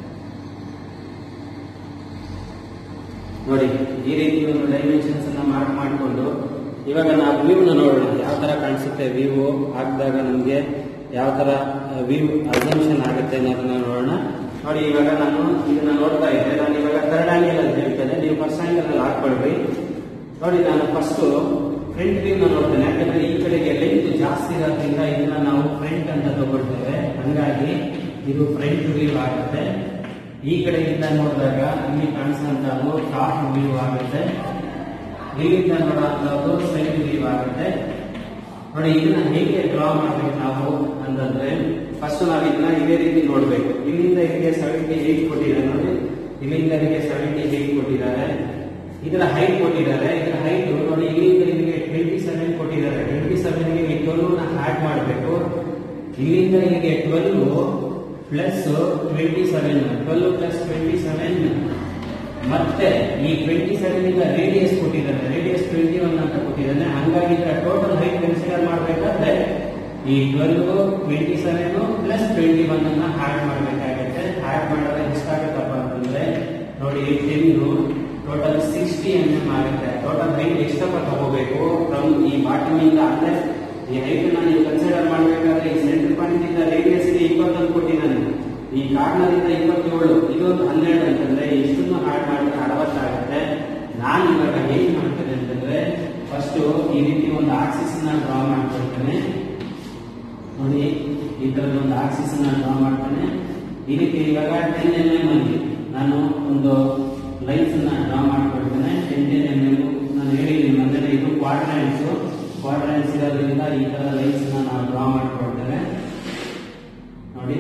ನೋಡಿ ಈ ರೀತಿ ಒಂದು ಡೈಮೆನ್ಷನ್ಸ್ ಅನ್ನ ಮಾರ್ಕ್ ಮಾಡಿಕೊಂಡು ಇವಾಗ ನಾವು ವ್ಯೂನ ನೋಡೋಣ ಯಾವ ತರ ಕಾಣಿಸುತ್ತೆ ವ್ಯೂ ಹಾಕಿದಾಗ ನಮಗೆ ಯಾವ ತರ ವ್ಯೂ ಅಸಂಪ್ಷನ್ ಆಗುತ್ತೆ ಅನ್ನೋದನ್ನ ನೋಡೋಣ ನೋಡಿ ಇವಾಗ ನಾನು ಇದನ್ನ ನೋಡ್ತಾ ಇದ್ದೆ ನಾನು ಇವಾಗ ಥರ್ಡ್ ಆಂಗಲ್ ಅಂತ ಹೇಳ್ತೇನೆ ನೀವು ಫಸ್ಟ್ ಆಂಗಲ್ ಅಲ್ಲಿ ಹಾಕೊಳ್ರಿ ನೋಡಿ ನಾನು ಫಸ್ಟ್ ಫ್ರಂಟ್ ವ್ಯೂ ನೋಡ್ತೇನೆ ಯಾಕಂದ್ರೆ ಈ ಕಡೆಗೆ ಲೆಂತ್ ಜಾಸ್ತಿ ಇರೋದ್ರಿಂದ ಇದನ್ನ ನಾವು ಫ್ರಂಟ್ ಅಂತ ತಗೊಳ್ತೇವೆ ಹಂಗಾಗಿ ಇದು ಫ್ರಂಟ್ ವ್ಯೂ ಆಗುತ್ತೆ ಈ ಕಡೆಯಿಂದ ನೋಡಿದಾಗ ಇಲ್ಲಿ ಕಾಣಿಸುವಂತಹದ್ದು ಟಾಪ್ ವ್ಯೂ ಆಗುತ್ತೆ ಇಲ್ಲಿಂದ ನೋಡುವಂತಹದ್ದು ಸೈಡ್ ವ್ಯೂ ಆಗುತ್ತೆ ನೋಡಿ ಇದನ್ನ ಹೇಗೆ ಡ್ರಾ ಮಾಡ್ಬೇಕು ನಾವು ಅಂತಂದ್ರೆ ಫಸ್ಟ್ ನಾವು ಇದನ್ನ ಇದೇ ರೀತಿ ನೋಡ್ಬೇಕು ಇಲ್ಲಿಂದ ಇಲ್ಲಿಗೆ ಸೆವೆಂಟಿ ಏಟ್ ಕೊಟ್ಟಿದ್ದಾರೆ ನೋಡಿ ಇಲ್ಲಿಂದ ಇಲ್ಲಿಗೆ ಸೆವೆಂಟಿ ಏಟ್ ಕೊಟ್ಟಿದ್ದಾರೆ ಇದರ ಹೈಟ್ ಕೊಟ್ಟಿದ್ದಾರೆ ಇದರ ಹೈಟ್ ನೋಡಿ ಇಲ್ಲಿಂದ ಇಲ್ಲಿಗೆ ಟ್ವೆಂಟಿ ಸೆವೆನ್ ಕೊಟ್ಟಿದ್ದಾರೆ ಟ್ವೆಂಟಿ ಸೆವೆನ್ಗೆ ಈ ಟ್ವೆಲ್ವ್ ನ ಆಡ್ ಮಾಡಬೇಕು ಇಲ್ಲಿಂದ ಇಲ್ಲಿಗೆ twelve plus twenty seven twelve plus twenty seven ಮತ್ತೆ ಈ ಟ್ವೆಂಟಿ ಸೆವೆನ್ ಇಂದ ರೇಡಿಯಸ್ ಕೊಟ್ಟಿದ್ದಾನೆ ರೇಡಿಯಸ್ ಟ್ವೆಂಟಿ ಒನ್ ಅಂತ ಕೊಟ್ಟಿದ್ದಾನೆ ಹಂಗಾಗಿ ಇದರ ಟೋಟಲ್ ಹೈಟ್ ಕನ್ಸಿಡರ್ ಮಾಡಬೇಕಾದ್ರೆ ಈ twelve twenty seven plus twenty one ಅನ್ನ ಆಡ್ ಮಾಡಬೇಕಾಗುತ್ತೆ ಆಡ್ ಮಾಡಿದ್ರೆ ಎಷ್ಟಾಗುತ್ತಪ್ಪ ಅಂತಂದ್ರೆ ನೋಡಿ ten total sixty M M ಆಗುತ್ತೆ ಟೋಟಲ್ ಹೈಟ್ ಎಷ್ಟಪ್ಪ ತಗೋಬೇಕು ಫ್ರಮ್ ಈ ಬಾಟಮ್ ಇಂದ ಅಂದ್ರೆ ಈ ಹೈಟ್ ನ ನೀವು ಕನ್ಸಿಡರ್ ಮಾಡಬೇಕಾದ್ರೆ ಈ ಸೆಂಟರ್ ಪಾಯಿಂಟ್ ಇಂದ ರೇಡಿಯಸ್ ಗೆ ಇಪ್ಪತ್ತೊಂದು ಕೊಟ್ಟಿದ್ದಾನೆ ಈ ಕಾರ್ನರ್ ಇಂದ ಇಪ್ಪತ್ತೇಳು ಇದೊಂದು ಹನ್ನೆರಡು ಅಂತಂದ್ರೆ ಇಷ್ಟನ್ನು ಹಾಡ್ ಮಾಡಿದ್ರೆ ಅರವತ್ತಾಗುತ್ತೆ ನಾನು ಇವಾಗ ಏನ್ ಮಾಡ್ತೇನೆ ಅಂತಂದ್ರೆ ಫಸ್ಟ್ ಈ ರೀತಿ ಒಂದು ಆಕ್ಸಿಸ್ ನ ಡ್ರಾ ಮಾಡ್ಕೊಳ್ತೇನೆ ನೋಡಿ ಈ ತರದ ಒಂದು ಆಕ್ಸಿಸ್ ನ ಡ್ರಾ ಮಾಡ್ತೇನೆ ಈ ರೀತಿ ಇವಾಗ ಟೆನ್ ಎಂ ಎಂ ಅಲ್ಲಿ ನಾನು ಒಂದು ಲೈನ್ಸ್ ನ ಡ್ರಾ ಮಾಡ್ಕೊಳ್ತೇನೆ ಟೆನ್ ಟೆನ್ ಎಂ ಎಂ ನಾನು ಹೇಳಿದ್ದೀನಿ ಅಂದ್ರೆ ಇದು ಕ್ವಾಡ್ರೆಂಟ್ಸ್ ಕ್ವಾಡ್ರೆಂಟ್ಸ್ ಇರೋದ್ರಿಂದ ಈ ತರ ಲೈನ್ಸ್ ನ ನಾವು ಡ್ರಾ ಮಾಡ್ಕೊಳ್ತೇವೆ ನೋಡಿ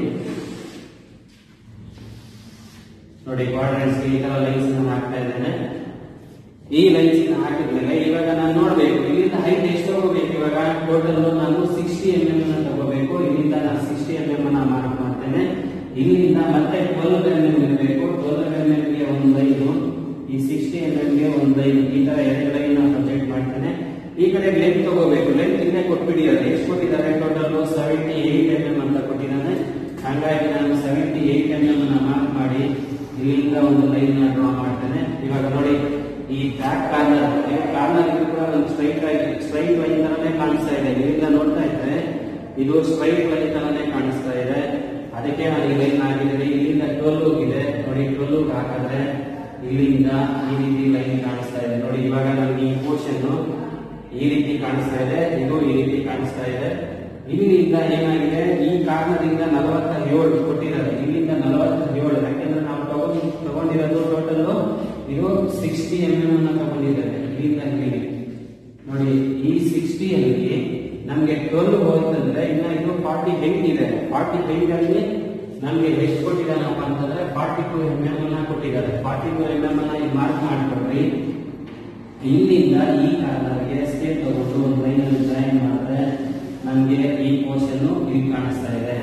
ನೋಡಿ ಕ್ವಾಡ್ರೆಂಟ್ಸ್ ಈ ತರ ಲೈನ್ಸ್ ಹಾಕ್ತಾ ಇದ್ದೇನೆ ಈ ಲೈನ್ಸ್ ಹಾಕಿದ್ಮೇಲೆ ಇವಾಗ ನಾನು ನೋಡ್ಬೇಕು ಇಲ್ಲಿಂದ ಹೈಟ್ ಎಷ್ಟು ಹೋಗ್ಬೇಕು ಇವಾಗ ಟೋಟಲ್ ನಾನು ಸಿಕ್ಸ್ಟಿ ಎಂ ಎಂ ಅನ್ನ ತಗೋಬೇಕು ಇಲ್ಲಿಂದ ನಾನು ಸಿಕ್ಸ್ಟಿ ಎಂ ಎಂ ಅನ್ನ ಮಾರ್ಕ್ ಮಾಡ್ತೇನೆ ಇಲ್ಲಿಂದ ಮತ್ತೆ ಟ್ವೆಲ್ವ್ ಎಂ ಎಂ ಇರಬೇಕು ಟ್ವೆಲ್ವ್ ಎಂ ಎಂ ಗೆ ಒಂದು ಲೈನು ಈ ಸಿಕ್ಸ್ಟಿ ಎಂ ಎಂ ಗೆ ಒಂದು ಲೈನ್ ಈ ತರ ಎರಡು ಲೈನ್ ಪ್ರೊಜೆಕ್ಟ್ ಮಾಡ್ತೇನೆ ಈ ಕಡೆ ಲೆಂತ್ ತಗೋಬೇಕು ಲೆಂತ್ ಇನ್ನೇ ಕೊಟ್ಬಿಟ್ಟಿದ್ದಾರೆ ಎಷ್ಟು ಕೊಟ್ಟಿದ್ದಾರೆ total seventy eight M M ಅಂತ ಕೊಟ್ಟಿದ್ದಾನೆ ಹಾಗಾಗಿ ನಾನು ಸೆವೆಂಟಿ ಏಟ್ ಎಂ ಎಂ ಅನ್ನ ಮಾರ್ಕ್ ಮಾಡಿ ಇಲ್ಲಿಂದ ಒಂದು ಲೈನ್ ಡ್ರಾ ಮಾಡ್ತೇನೆ ಇವಾಗ ನೋಡಿ ಈ ಬ್ಯಾಕ್ ಕಾರ್ನರ್ ಕಾರ್ನರ್ ಕೂಡ ಒಂದು ಸ್ಟ್ರೈಟ್ ಆಗಿ ಸ್ಟ್ರೈಟ್ ಲೈನ್ ತರನೇ ಕಾಣಿಸ್ತಾ ಇದೆ ಇಲ್ಲಿಂದ ನೋಡ್ತಾ ಇದ್ರೆ ಇದು ಸ್ಟ್ರೈಟ್ ಲೈನ್ ತರನೇ ಕಾಣಿಸ್ತಾ ಇದೆ ಅದಕ್ಕೆ ನಾನು ಈ ಲೈನ್ ಹಾಕಿದ್ದೀನಿ ಇಲ್ಲಿಂದ ಟ್ವೆಲ್ ಹೋಗಿದೆ ನೋಡಿ ಟ್ವೆಲ್ ಹಾಕಿದ್ರೆ ಇಲ್ಲಿಂದ ಈ ರೀತಿ ಲೈನ್ ಕಾಣಿಸ್ತಾ ಇದೆ ನೋಡಿ ಇವಾಗ ನನಗೆ ಈ ಪೋರ್ಷನ್ ಈ ರೀತಿ ಕಾಣಿಸ್ತಾ ಇದೆ ಇದು ಈ ರೀತಿ ಕಾಣಿಸ್ತಾ ಇದೆ ಇಲ್ಲಿಂದ ಏನಾಗಿದೆ ಈ ಕಾರಣದಿಂದ ನಲವತ್ತ ಏಳು ಕೊಟ್ಟಿದ್ದಾರೆ ಇಲ್ಲಿಂದ ನಲವತ್ತ ಏಳು ಯಾಕೆಂದ್ರೆ ನಾವು ತಗೊಂಡ್ ತಗೊಂಡಿರೋದು ಟೋಟಲ್ ಇದು ಸಿಕ್ಸ್ಟಿ ಎಂ ಎಂ ಅನ್ನ ತಗೊಂಡಿದ್ದಾರೆ ಇಲ್ಲಿಂದ ಇಲ್ಲಿಗೆ ನೋಡಿ ಈ ಸಿಕ್ಸ್ಟಿ ಅಲ್ಲಿ ನಮ್ಗೆ ಟ್ವೆಲ್ ಹೋಯ್ತಂದ್ರೆ ಇನ್ನ ಇದು ಫಾರ್ಟಿ ಏಟ್ ಇದೆ ಫಾರ್ಟಿ ಏಟ್ ಅಲ್ಲಿ ನಮ್ಗೆ ಎಷ್ಟು ಕೊಟ್ಟಿದ್ದಾನಪ್ಪ ಅಂತಂದ್ರೆ ಫಾರ್ಟಿ ಟು ಎಂ ಎಂ ಅನ್ನ ಕೊಟ್ಟಿದ್ದಾರೆ ಫಾರ್ಟಿ ಟು ಎಂ ಎಂ ಅನ್ನ ಇಲ್ಲಿ ಮಾರ್ಕ್ ಮಾಡ್ಕೊಡ್ರಿ ಇಲ್ಲಿಂದ ಈ ಕಾರ್ನರ್ಗೆ ಸ್ಟೇಟ್ ತಗೊಂಡು ಒಂದು ಲೈನ್ ಜಾಯಿನ್ ಮಾಡಿದ್ರೆ ನಮ್ಗೆ ಈ ಪೋರ್ಷನ್ ಇಲ್ಲಿ ಕಾಣಿಸ್ತಾ ಇದೆ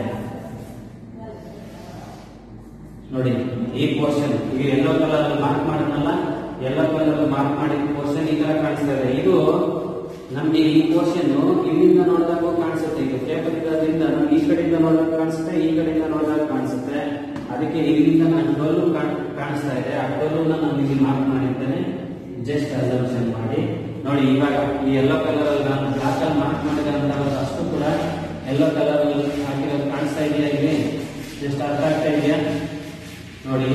ನೋಡಿ ಈ ಪೋರ್ಷನ್ ಈಗ ಎಲ್ಲೋ ಕಲರ್ ಮಾರ್ಕ್ ಮಾಡಿದ್ನಲ್ಲ ಎಲ್ಲೋ ಕಲರ್ ಮಾರ್ಕ್ ಮಾಡಿದ ಪೋರ್ಷನ್ ಈ ತರ ಕಾಣಿಸ್ತಾ ಇದೆ ಇದು ನಮ್ಗೆ ಈ ಪೋರ್ಷನ್ ಇಲ್ಲಿಂದ ನೋಡಿದಾಗ ಕಾಣಿಸುತ್ತೆ ಈಗ ಟೇಬಲ್ ಇರೋದ್ರಿಂದ ನಮ್ಗೆ ಈ ಕಡೆಯಿಂದ ನೋಡಿದಾಗ ಕಾಣಿಸುತ್ತೆ ಈ ಕಡೆಯಿಂದ ನೋಡಿದಾಗ ಕಾಣಿಸುತ್ತೆ ಅದಕ್ಕೆ ಇಲ್ಲಿಂದ ನಾನು ಟ್ವೆಲ್ ಕಾಣಿಸ್ತಾ ಇದೆ ಆ ಟ್ವೆಲ್ ನಾನು ಇಲ್ಲಿ ಮಾರ್ಕ್ ಮಾಡಿರ್ತೇನೆ ಜಸ್ಟ್ ಅಸಂಪ್ಷನ್ ಮಾಡಿ ನೋಡಿ ಇವಾಗ ಈ ಎಲ್ಲೋ ಕಲರ್ ಅಲ್ಲಿ ನಾನು ಬ್ಲಾಕ್ ಅಲ್ಲಿ ಮಾರ್ಕ್ ಮಾಡಿದಂತ ಅಷ್ಟು ಕೂಡ ಎಲ್ಲೋ ಕಲರ್ ಹಾಕಿರೋದು ಕಾಣಿಸ್ತಾ ಇದೆಯಾ ಇಲ್ಲಿ ಜಸ್ಟ್ ಅರ್ಥ ಆಗ್ತಾ ಇದೆಯಾ ನೋಡಿ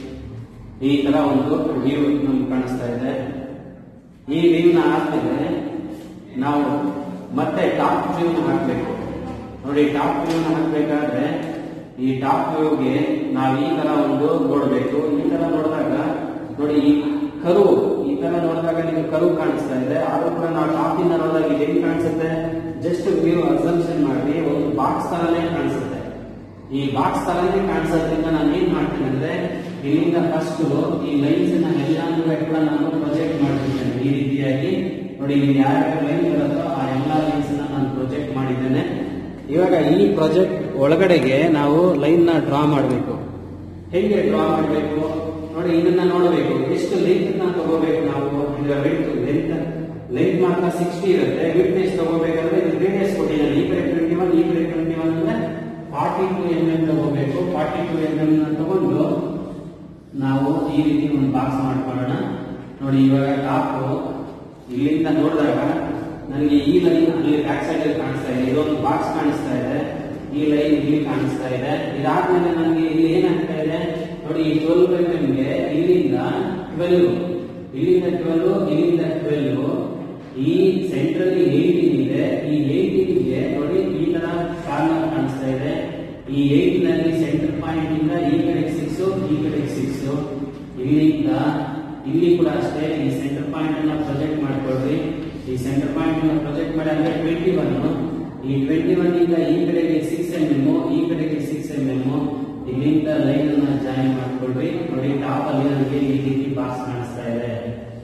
ಈ ತರ ಒಂದು ವ್ಯೂ ನಮ್ಗೆ ಕಾಣಿಸ್ತಾ ಇದೆ ಈ ವ್ಯೂನ ಹಾಕಿದ್ರೆ ನಾವು ಮತ್ತೆ ಟಾಪ್ ವ್ಯೂನ ಹಾಕ್ಬೇಕು ನೋಡಿ ಟಾಪ್ ವ್ಯೂನ ಹಾಕ್ಬೇಕಾದ್ರೆ ಈ ಟಾಪ್ ವ್ಯೂಗೆ ನಾವು ಈ ತರ ಒಂದು ನೋಡ್ಬೇಕು ಈ ತರ ನೋಡಿದಾಗ ನೋಡಿ ಈ ಕರು ಈ ತರ ನೋಡಿದಾಗ ನಿಮಗೆ ಕರು ಕಾಣಿಸ್ತಾ ಇದೆ ಆದ್ರೂ ಕೂಡ ನಾವು ಟಾಪ್ ಇಂದ ನೋಡಿದಾಗ ಇದು ಹೆಂಗ್ ಕಾಣಿಸುತ್ತೆ ಜಸ್ಟ್ ವ್ಯೂ ಅಸಂಪ್ಷನ್ ಮಾಡಿ ಒಂದು ಬಾಕ್ಸ್ ತರನೇ ಕಾಣಿಸುತ್ತೆ ಈ ಬಾಕ್ಸ್ ತರನೇ ಕಾಣಿಸೋದ್ರಿಂದ ನಾನು ಏನ್ ಮಾಡ್ತೀನಿ ಅಂದ್ರೆ ಇಲ್ಲಿಂದ ಫಸ್ಟ್ ಈ ಲೈನ್ಸ್ ನ ಎಲ್ಲಾನು ಕೂಡ ನಾನು ಪ್ರೊಜೆಕ್ಟ್ ಮಾಡ್ತಿದ್ದೇನೆ ಈ ರೀತಿಯಾಗಿ ನೋಡಿ ಇಲ್ಲಿ ಯಾರ್ಯಾವ ಲೈನ್ ಬರುತ್ತೋ ಆ ಎಲ್ಲಾ ಲೈನ್ಸ್ ನ ನಾನು ಪ್ರೊಜೆಕ್ಟ್ ಮಾಡಿದ್ದೇನೆ ಇವಾಗ ಈ ಪ್ರಾಜೆಕ್ಟ್ ಒಳಗಡೆಗೆ ನಾವು ಲೈನ್ ನ ಡ್ರಾ ಮಾಡಬೇಕು ಹೇಗೆ ಡ್ರಾ ಮಾಡಬೇಕು ನೋಡಿ ಇದನ್ನ ನೋಡಬೇಕು ಎಷ್ಟು ಲೆಂತ್ ನ ತಗೋಬೇಕು ನಾವು ಈಗ ಲೆಂತ್ ಲೆಂತ್ ಲೆಂತ್ ಮಾತ್ರ ಸಿಕ್ಸ್ಟಿ ಇರುತ್ತೆ ವಿಟ್ನೆಸ್ ತಗೋಬೇಕಂದ್ರೆ ಇದು ರೇಡಿಯಸ್ ಕೊಟ್ಟಿದ್ದಾನೆ ಈ ಕಡೆ ಟ್ವೆಂಟಿ ಒನ್ ಈ ಕಡೆ ಟ್ವೆಂಟಿ ಒನ್ ಅಂದ್ರೆ ಫಾರ್ಟಿ ಟು ಎಂ ಎಂ ತಗೋಬೇಕು ಫಾರ್ಟಿ ಟು ಎಂ ಎಂ ತಗೊಂಡು ನಾವು ಈ ರೀತಿ ಒಂದು ಬಾಕ್ಸ್ ಮಾಡ್ಕೊಳ್ಳೋಣ ನೋಡಿ ಇವಾಗ ಟಾಪ್ ಇಲ್ಲಿಂದ ನೋಡಿದಾಗ ನನಗೆ ಈ ಲೈನ್ ಅಲ್ಲಿ ಬ್ಯಾಕ್ ಸೈಡ್ ಅಲ್ಲಿ ಕಾಣಿಸ್ತಾ ಇದೆ ಇದೊಂದು ಬಾಕ್ಸ್ ಕಾಣಿಸ್ತಾ ಇದೆ ಈ ಲೈನ್ ಇಲ್ಲಿ ಕಾಣಿಸ್ತಾ ಇದೆ ಇದಾದ್ಮೇಲೆ ನನಗೆ ಇಲ್ಲಿ ಏನಾಗ್ತಾ ಇದೆ ನೋಡಿ ಈ ಟ್ವೆಲ್ ಬೈ ಗೆ ಇಲ್ಲಿಂದ ಟ್ವೆಲ್ವ್ ಇಲ್ಲಿಂದ ಟ್ವೆಲ್ವ್ ಇಲ್ಲಿಂದ ಟ್ವೆಲ್ವ್ ಈ ಸೆಂಟ್ರಲ್ಲಿ ಏಯ್ಟೀನ್ ಇದೆ ಈ ಏಯ್ಟೀನ್ ಗೆ ನೋಡಿ ಈ ತರ ಕಾರ್ನರ್ ಕಾಣಿಸ್ತಾ ಇದೆ ಈ ಏಟ್ ನಲ್ಲಿ ಸೆಂಟರ್ ಪಾಯಿಂಟ್ ಇಂದ ಈ ಕಡೆ ಸಿಕ್ಸ್ ಈ ಕಡೆ ಸಿಕ್ಸ್ ಇಲ್ಲಿಂದ ಇಲ್ಲಿ ಕೂಡ ಅಷ್ಟೇ ಈ ಸೆಂಟರ್ ಪಾಯಿಂಟ್ ಅನ್ನ ಪ್ರೊಜೆಕ್ಟ್ ಮಾಡ್ಕೊಳ್ರಿ ಈ ಸೆಂಟರ್ ಪಾಯಿಂಟ್ ಅನ್ನ ಪ್ರೊಜೆಕ್ಟ್ ಮಾಡಿ ಅಂದ್ರೆ ಟ್ವೆಂಟಿ ಒನ್ ಈ ಟ್ವೆಂಟಿ ಒನ್ ಇಂದ ಈ ಕಡೆಗೆ ಸಿಕ್ಸ್ ಎಂ ಎಂ ಈ ಕಡೆಗೆ ಸಿಕ್ಸ್ ಎಂ ಎಂ ಇಲ್ಲಿಂದ ಲೈನ್ ಅನ್ನ ಜಾಯಿನ್ ಮಾಡ್ಕೊಳ್ರಿ ನೋಡಿ ಟಾಪ್ ಅಲ್ಲಿ ನನಗೆ ಈ ರೀತಿ ಬಾಕ್ಸ್ ಕಾಣಿಸ್ತಾ ಇದೆ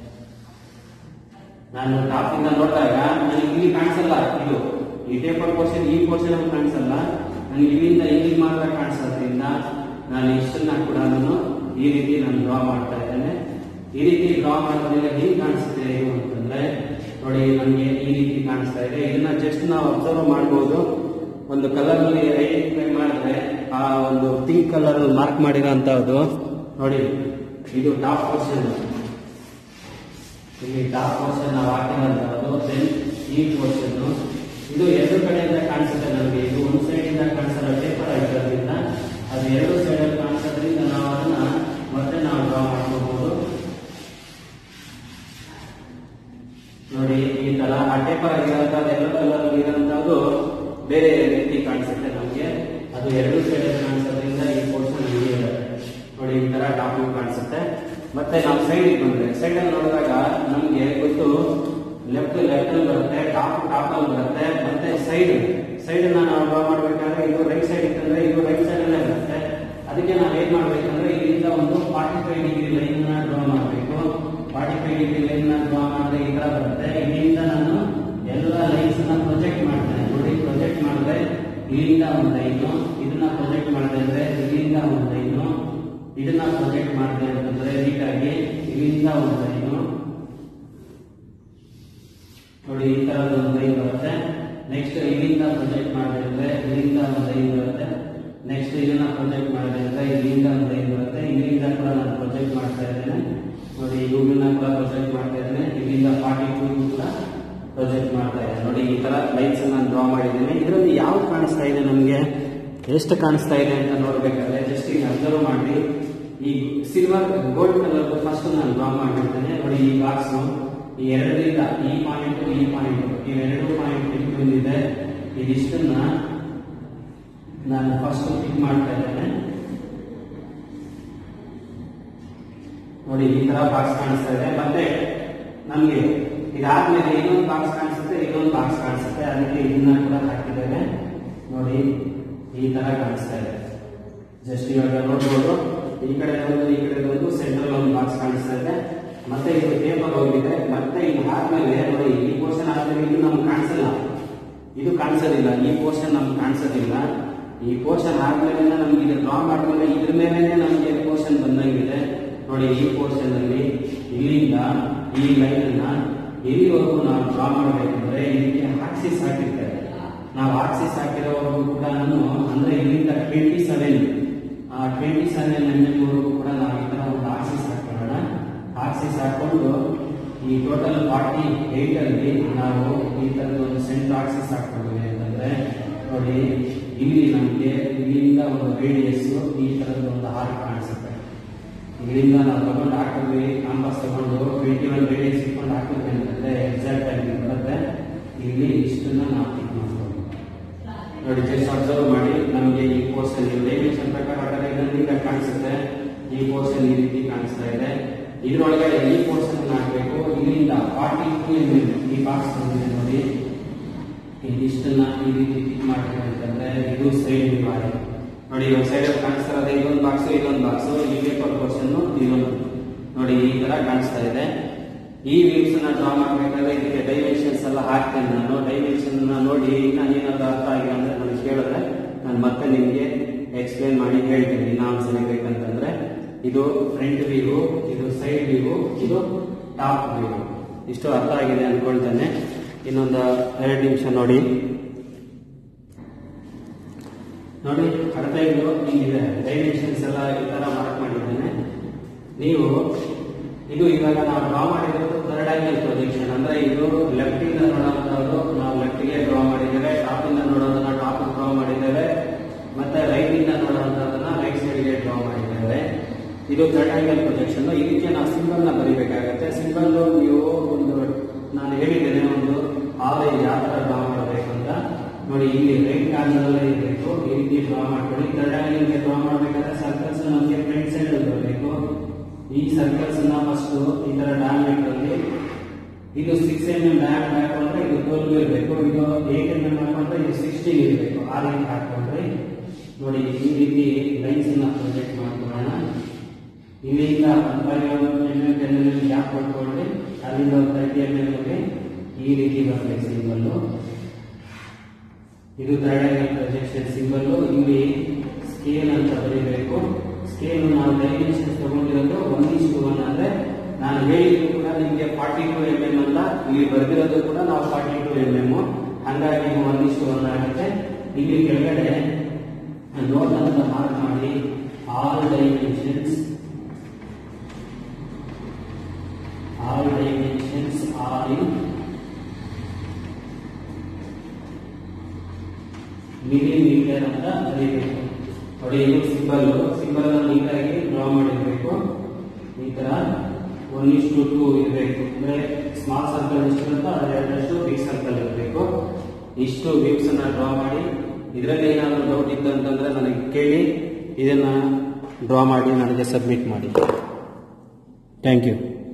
ನಾನು ಟಾಪ್ ಇಂದ ನೋಡಿದಾಗ ನನಗೆ ಇಲ್ಲಿ ಕಾಣಿಸಲ್ಲ ಇದು ಈ ಟೇಪರ್ ಪೋರ್ಷನ್ ಈ ಪೋರ್ಷನ್ ಅಲ್ಲಿ ಕಾಣಿಸಲ್ಲ ನನಗೆ ಇಲ್ಲಿಂದ ಇಲ್ಲಿ ಮಾತ್ರ ಕಾಣಿಸೋದ್ರಿಂದ ನಾನು ಇಷ್ಟನ್ನ ಕೂಡ ನಾನು ಈ ರೀತಿ ನಾನು ಡ್ರಾ ಮಾಡ್ತಾ ಇದ್ದೇನೆ ಈ ರೀತಿ ಡ್ರಾ ಮಾಡೋದ್ರಿಂದ ಹೇಗೆ ಕಾಣಿಸುತ್ತೆ ಏನು ಅಂತಂದ್ರೆ ನೋಡಿ ನನಗೆ ಈ ರೀತಿ ಕಾಣಿಸ್ತಾ ಇದೆ ಇದನ್ನ ಜಸ್ಟ್ ನಾವು ಅಬ್ಸರ್ವ್ ಮಾಡಬಹುದು ಒಂದು ಕಲರ್ ಅಲ್ಲಿ ಐಡೆಂಟಿಫೈ ಮಾಡಿದ್ರೆ ಆ ಒಂದು ಪಿಂಕ್ ಕಲರ್ ಮಾರ್ಕ್ ಮಾಡಿರೋ ಅಂತದ್ದು ನೋಡಿ ಇದು ಟಾಪ್ ಪೋರ್ಷನ್ ಇಲ್ಲಿ ಟಾಪ್ ಪೋರ್ಷನ್ ನಾವು ಹಾಕಿರೋಂಥದ್ದು ದೆನ್ ಈ ಪೋರ್ಷನ್ ಇದು ಎರಡು ಕಡೆಯಿಂದ ಕಾಣಿಸುತ್ತೆ ನಮಗೆ ಇದು ಒಂದು ಸೈಡ್ ಇಂದ ಕಾಣಿಸಲ್ಲ ಪೇಪರ್ ಆಗಿರೋದ್ರಿಂದ ಅದು ಎರಡು ಸೈಡ್ ಅಲ್ಲಿ ಕಾಣಿಸೋದ್ರಿಂದ ನಾವು ಅದನ್ನ ಮತ್ತೆ ನಾವು ಡ್ರಾ ಮಾಡ್ಕೋಬಹುದು ನೋಡಿ ಈ ತರ ಆ ಪೇಪರ್ ಆಗಿರೋಂಥದ್ದು ಎಲ್ಲೋ ಕಲರ್ ಇರೋಂಥದ್ದು ಬೇರೆ ರೀತಿ ಕಾಣಿಸುತ್ತೆ ನಮಗೆ ಅದು ಎರಡು ಸೈಡ್ ಅಲ್ಲಿ ಕಾಣಿಸೋದ್ರಿಂದ ಈ ಪೋರ್ಷನ್ ಇದೆ ನೋಡಿ ಈ ತರ ಟಾಪ್ ಕಾಣಿಸುತ್ತೆ ಮತ್ತೆ ನಾವು ಸೈಡ್ ಬಂದ್ರೆ ಸೈಡ್ ಅಲ್ಲಿ ನೋಡಿದಾಗ ನಮ್ಗೆ ಗೊತ್ತು ಲೆಫ್ಟ್ ಲೆಫ್ಟ್ ಅಲ್ಲಿ ಬರುತ್ತೆ ಟಾಪ್ ಟಾಪ್ ಅಲ್ಲಿ ಬರುತ್ತೆ ಮತ್ತೆ ಸೈಡ್ ಸೈಡ್ ನಾವು ಡ್ರಾ ಮಾಡ್ಬೇಕಾದ್ರೆ ಇದು ರೈಟ್ ಸೈಡ್ ಇತ್ತಂದ್ರೆ ಇದು ರೈಟ್ ಲೈನು ಇದನ್ನ ಪ್ರೊಜೆಕ್ಟ್ ಮಾಡಿದೆ ಅಂದ್ರೆ ಇಲ್ಲಿಂದ ಒಂದು ಲೈನು ಇದನ್ನ ಪ್ರೊಜೆಕ್ಟ್ ಮಾಡಿದೆ ಅಂತಂದ್ರೆ ನೀಟಾಗಿ ಇಲ್ಲಿಂದ ಒಂದು ಲೈನು ನೋಡಿ ಈ ತರದ ಒಂದು ಲೈನ್ ಬರುತ್ತೆ ನೆಕ್ಸ್ಟ್ ಇಲ್ಲಿಂದ ಪ್ರೊಜೆಕ್ಟ್ ಮಾಡಿದೆ ಅಂದ್ರೆ ಇಲ್ಲಿಂದ ಒಂದು ಲೈನ್ ಬರುತ್ತೆ ನೆಕ್ಸ್ಟ್ ಇದನ್ನ ಪ್ರೊಜೆಕ್ಟ್ ಮಾಡಿದೆ ಅಂದ್ರೆ ಇಲ್ಲಿಂದ ಒಂದು ಲೈನ್ ಬರುತ್ತೆ ಇಲ್ಲಿಂದ ಕೂಡ ನಾನು ಪ್ರೊಜೆಕ್ಟ್ ಮಾಡ್ತಾ ಇದ್ದೇನೆ ನೋಡಿ ಇವುಗಳನ್ನ ಕೂಡ ಪ್ರೊಜೆಕ್ಟ್ ಮಾಡ್ತಾ ಇದ್ದೇನೆ ಇಲ್ಲಿಂದ ಫಾರ್ಟಿ ಟೂ ಕೂಡ ಪ್ರೊಜೆಕ್ಟ್ ಮಾಡ್ತಾ ಇದ್ದೇನೆ ನೋಡಿ ಈ ತರ ಲೈನ್ಸ್ ನಾನು ಡ್ರಾ ಮಾಡಿದ್ದೇನೆ ಇದರಲ್ಲಿ ಯಾವ್ದು ಕಾಣಿಸ್ತಾ ಇದೆ ನಮಗೆ ಎಷ್ಟು ಕಾಣಿಸ್ತಾ ಇದೆ ಅಂತ ನೋಡ್ಬೇಕಾದ್ರೆ ಜಸ್ಟ್ ಈಗ ಅಬ್ಸರ್ವ್ ಮಾಡಿ ಈ ಸಿಲ್ವರ್ ಗೋಲ್ಡ್ ಕಲರ್ ಫಸ್ಟ್ ನಾನು ಡ್ರಾ ಮಾಡಿರ್ತೇನೆ ನೋಡಿ ಈ ಬಾಕ್ಸ್ ಈ ಎರಡರಿಂದ ಈ ಪಾಯಿಂಟ್ ಈ ಪಾಯಿಂಟ್ ಇವೆರಡು ಪಾಯಿಂಟ್ ಇಲ್ಲಿ ಬಂದಿದೆ ಇದಿಷ್ಟನ್ನ ನಾನು ಫಸ್ಟ್ ಪಿಕ್ ಮಾಡ್ತಾ ಇದ್ದೇನೆ ನೋಡಿ ಈ ತರ ಬಾಕ್ಸ್ ಕಾಣಿಸ್ತಾ ಇದೆ ಮತ್ತೆ ನಮ್ಗೆ ಇದಾದ್ಮೇಲೆ ಇನ್ನೊಂದು ಬಾಕ್ಸ್ ಕಾಣಿಸುತ್ತೆ ಇನ್ನೊಂದು ಬಾಕ್ಸ್ ಕಾಣಿಸುತ್ತೆ ಅದಕ್ಕೆ ಇದನ್ನ ಕೂಡ ಹಾಕಿದ್ದೇವೆ ನೋಡಿ ಈ ತರ ಕಾಣಿಸ್ತಾ ಇದೆ ಜಸ್ಟ್ ಇವಾಗ ನೋಡ್ಬೋದು ಈ ಕಡೆ ಒಂದು ಈ ಕಡೆ ಒಂದು ಸೆಂಟ್ರಲ್ ಒಂದು ಬಾಕ್ಸ್ ಕಾಣಿಸ್ತಾ ಇದೆ ಮತ್ತೆ ಇದು ಪೇಪರ್ ಹೋಗಿದೆ ಮತ್ತೆ ಇದು ಆದ್ಮೇಲೆ ನೋಡಿ ಈ ಪೋರ್ಷನ್ ಆದ್ಮೇಲೆ ಇದು ನಮ್ಗೆ ಕಾಣಿಸಲ್ಲ ಇದು ಕಾಣಿಸೋದಿಲ್ಲ ಈ ಪೋರ್ಷನ್ ನಮ್ಗೆ ಕಾಣಿಸೋದಿಲ್ಲ ಈ ಪೋರ್ಷನ್ ಆದ್ಮೇಲೆ ನಮ್ಗೆ ಇದು ಡ್ರಾ ಮಾಡಿದ್ಮೇಲೆ ಇದ್ರ ಮೇಲೆ ನಮಗೆ ಪೋರ್ಷನ್ ಬಂದಂಗಿದೆ ನೋಡಿ ಈ ಪೋರ್ಷನ್ ಅಲ್ಲಿ ಇಲ್ಲಿಂದ ಈ ಲೈನ್ ಅನ್ನ ಎಲ್ಲಿವರೆಗೂ ನಾವು ಡ್ರಾ ಮಾಡಬೇಕಂದ್ರೆ ಇದಕ್ಕೆ ಆಕ್ಸಿಸ್ ಹಾಕಿರ್ತಾರೆ ನಾವು ಆಕ್ಸಿಸ್ ಹಾಕಿರೋವರೆಗೂ ಕೂಡ ನಾನು ಅಂದ್ರೆ ಇಲ್ಲಿಂದ ಟ್ವೆಂಟಿ ಸೆವೆನ್ ಆ ಟ್ವೆಂಟಿ ಸೆವೆನ್ ಎಂ ಎಂ ವರೆಗೂ ಕೂಡ ನಾವು ಈ ತರ ಒಂದು ಆಕ್ಸಿಸ್ ಹಾಕೊಳ್ಳೋಣ ಆಕ್ಸಿಸ್ ಹಾಕೊಂಡು ಈ ಟೋಟಲ್ ಫಾರ್ಟಿ ಏಟ್ ಅಲ್ಲಿ ನಾವು ಈ ತರದ ಒಂದು ಸೆಂಟರ್ ಆಕ್ಸಿಸ್ ಹಾಕೊಂಡಿವಿ ಅಂತಂದ್ರೆ ನೋಡಿ ಇಲ್ಲಿ ನಮಗೆ ಇಲ್ಲಿಂದ ಒಂದು ರೇಡಿಯಸ್ ಈ ತರದ ಒಂದು ಆರ್ಕ್ ಕಾಣಿಸುತ್ತೆ ಇಲ್ಲಿಂದ ನಾವು ತಗೊಂಡು ಹಾಕಿದ್ವಿ ಕಾಂಪಾಸ್ ತಗೊಂಡು ಟ್ವೆಂಟಿ ಒನ್ ರೇಡಿಯಸ್ ಇಟ್ಕೊಂಡು ಹಾಕಿದ್ವಿ ಅಂತಂದ್ರೆ ಎಕ್ಸಾಕ್ಟ್ ಆಗಿ ಬರುತ್ತೆ ಇಲ್ಲಿ ಇಷ್ಟನ್ನ ನಾವು ಪಿಕ್ ಮಾಡ್ಬೋದು ನೋಡಿ ಜಸ್ಟ್ ಅಬ್ಸರ್ವ್ ಮಾಡಿ ನಮಗೆ ಈ ಪೋರ್ಷನ್ ಡೈಮೆನ್ಷನ್ ಪ್ರಕಾರ ಹಾಕಿದ್ರೆ ಇದನ್ನ ನೀಟಾಗಿ ಕಾಣಿಸುತ್ತೆ ಈ ಪೋರ್ಷನ್ ಈ ರೀತಿ ಕಾಣಿಸ್ತಾ ಇದೆ ಇದ್ರೊಳಗಡೆ ಈ ಪೋರ್ಷನ್ ಹಾಕಬೇಕು ಇಲ್ಲಿಂದ ಫಾರ್ಟಿ ಟೂ ಎಂ ಈ ಬಾಕ್ಸ್ ಬಂದಿದೆ ನೋಡಿ ಇದಿಷ್ಟನ್ನ ಈ ರೀತಿ ಪಿಕ್ ಮಾಡಿದ್ರೆ ಅಂತಂದ್ರೆ ಇದು ಸೈಡ್ ವಿಭಾಗ ನೋಡಿ ಒಂದು ಸೈಡ್ ಅಲ್ಲಿ ಕಾಣಿಸ್ತಾ ಇರೋದು ಇದೊಂದು ಬಾಕ್ಸ್ ಇದೊಂದು ಬಾಕ್ಸ್ ಈ ಪೇಪರ್ ಪೋರ್ಷನ್ ಇದೊಂದು ನೋಡಿ ಈ ತರ ಕಾಣಿಸ್ತಾ ಇದೆ ಈ ವ್ಯೂಸ್ ನ ಡ್ರಾ ಮಾಡಬೇಕಾದ್ರೆ ಇದಕ್ಕೆ ಡೈಮೆನ್ಷನ್ಸ್ ಎಲ್ಲ ಹಾಕ್ತೇನೆ ನಾನು ಡೈಮೆನ್ಷನ್ ನೋಡಿ ಇನ್ನ ಏನಾದ್ರು ಅರ್ಥ ಆಗಿಲ್ಲ ಅಂದ್ರೆ ನನಗೆ ಕೇಳಿದ್ರೆ ನಾನು ಮತ್ತೆ ನಿಮಗೆ ಎಕ್ಸ್ಪ್ಲೇನ್ ಮಾಡಿ ಹೇಳ್ತೇನೆ ಇನ್ನೊಂದ್ಸಲ ಬೇಕಂತಂದ್ರೆ ಇದು ಫ್ರಂಟ್ ವ್ಯೂ ಇದು ಸೈಡ್ ವ್ಯೂ ಇದು ಟಾಪ್ ವ್ಯೂ ಇಷ್ಟು ಅರ್ಥ ಆಗಿದೆ ಅನ್ಕೊಳ್ತೇನೆ ಇನ್ನೊಂದು ಎರಡು ನಿಮಿಷ ನೋಡಿ ನೋಡಿ ಅಡತೈದು ಹಿಂಗಿದೆ ಡೈಮೆನ್ಷನ್ಸ್ ಎಲ್ಲ ಈ ತರ ಮಾರ್ಕ್ ಮಾಡಿದ್ದೇನೆ ನೀವು ಇದು ಇವಾಗ ನಾವು ಡ್ರಾ ಮಾಡಿರೋದು ಥರ್ಡ್ ಆಂಗಲ್ ಪ್ರೊಜೆಕ್ಷನ್ ಅಂದ್ರೆ ಇದು ಲೆಫ್ಟ್ ಇಂದ ನೋಡುವಂತದ್ದು ನಾವು ಲೆಫ್ಟ್ ಗೆ ಡ್ರಾ ಮಾಡಿದ್ದೇವೆ ಟಾಪ್ ಇಂದ ನೋಡೋದನ್ನ ಟಾಪ್ ಡ್ರಾ ಮಾಡಿದ್ದೇವೆ ಮತ್ತೆ ರೈಟ್ ಇಂದ ನೋಡುವಂತದನ್ನ ರೈಟ್ ಸೈಡ್ ಗೆ ಡ್ರಾ ಮಾಡಿದ್ದೇವೆ ಇದು ಥರ್ಡ್ ಆಂಗಲ್ ಪ್ರೊಜೆಕ್ಷನ್ ಇದಕ್ಕೆ ನಾವು ಸಿಂಬಲ್ ನ ಬರಿಬೇಕಾಗತ್ತೆ ಸಿಂಬಲ್ ನೀವು ಒಂದು ನಾನು ಹೇಳಿದ್ದೇನೆ ಒಂದು ಆವರೇಜ್ ಯಾವ ತರ ಡ್ರಾ ಮಾಡಬೇಕು ಅಂತ ನೋಡಿ ಇಲ್ಲಿ ರೈಟ್ ಕಾರ್ನರ್ ಇರಬೇಕು ಈ ರೀತಿ ಡ್ರಾ ಮಾಡ್ಕೊಳ್ಳಿ ಥರ್ಡ್ ಆಂಗಲ್ ಗೆ ಡ್ರಾ ಮಾಡಬೇಕಾದ್ರೆ ಸರ್ಕಲ್ಸ್ ನಮಗೆ ಫ್ರಂಟ್ ಸೈಡ್ ಅಲ್ಲಿ ಬರಬೇಕು ಈ ಸರ್ಕಲ್ಸ್ ನ ಫಸ್ಟ್ ಈ ತರ ಡಯಾಮೀಟರ್ ಅಲ್ಲಿ ಇದು ಸಿಕ್ಸ್ ಎಂ ಎಂ ಡಯಾಮೀಟರ್ ಹಾಕೊಂಡ್ರೆ ಇದು ಟ್ವೆಲ್ವ್ ಇರಬೇಕು ಇದು ಏಟ್ ಎಂ ಎಂ ಹಾಕೊಂಡ್ರೆ ಇದು ಸಿಕ್ಸ್ಟೀನ್ ಇರಬೇಕು ಆ ರೀತಿ ಹಾಕೊಂಡ್ರೆ ನೋಡಿ ಈ ರೀತಿ ಲೈನ್ಸ್ ನ ಪ್ರೊಜೆಕ್ಟ್ ಮಾಡ್ಕೊಳ್ಳೋಣ ಇಲ್ಲಿಂದ five M M ten M M gap ಕೊಟ್ಕೊಂಡ್ರೆ ಅಲ್ಲಿಂದ ಒಂದು ತರ್ಟಿ ಎಂ ಎಂ ಈ ರೀತಿ ಬರಬೇಕು ಸಿಂಬಲ್ಲು ಇದು ಥರ್ಡ್ ಆಂಗಲ್ ಪ್ರೊಜೆಕ್ಷನ್ ಸಿಂಬಲ್ ಇಲ್ಲಿ ಸ್ಕೇಲ್ ಅಂತ ಬರೀಬೇಕು ಸ್ಕೇಲ್ ನಾವು ಡೈಮೆನ್ಷನ್ಸ್ ತಗೊಂಡಿರೋದು ಒನ್ ಇಷ್ಟು ಒನ್ ಅಂದ್ರೆ ನಾನು ಹೇಳಿದ್ದು ಕೂಡ ನಿಮಗೆ ಫಾರ್ಟಿ ಟು ಎಂ ಎಂ ಅಂತ ಇಲ್ಲಿ ಬರೆದಿರೋದು ಕೂಡ ನಾವು ಫಾರ್ಟಿ ಟು ಎಂ ಎಂ ಹಂಗಾಗಿ ಒನ್ ಇಷ್ಟು ಒನ್ ಆಗುತ್ತೆ ಇಲ್ಲಿ ಕೆಳಗಡೆ ನೋಟ್ ಅಂತ ಮಾರ್ಕ್ ಮಾಡಿ all dimensions all dimensions are in millimetre ಅಂತ ಬರೀಬೇಕು ನೋಡಿ ಇದು ಸಿಂಬಲ್ ಸಿಂಬಲ್ ನೀಟಾಗಿ ಡ್ರಾ ಮಾಡಿರ್ಬೇಕು ಈ ತರ ಒನ್ ಇಷ್ಟು ಟೂ ಇರಬೇಕು ಅಂದ್ರೆ ಸ್ಮಾಲ್ ಸರ್ಕಲ್ ಎಷ್ಟು ಇರುತ್ತೋ ಅದ್ರ ಎರಡಷ್ಟು ಬಿಗ್ ಸರ್ಕಲ್ ಇರಬೇಕು ಇಷ್ಟು ವ್ಯೂಸ್ ಅನ್ನ ಡ್ರಾ ಮಾಡಿ ಇದರಲ್ಲಿ ಏನಾದರೂ ಡೌಟ್ ಇತ್ತು ಅಂತಂದ್ರೆ ನನಗೆ ಕೇಳಿ ಇದನ್ನ ಡ್ರಾ ಮಾಡಿ ನನಗೆ ಸಬ್ಮಿಟ್ ಮಾಡಿ ಥ್ಯಾಂಕ್ ಯು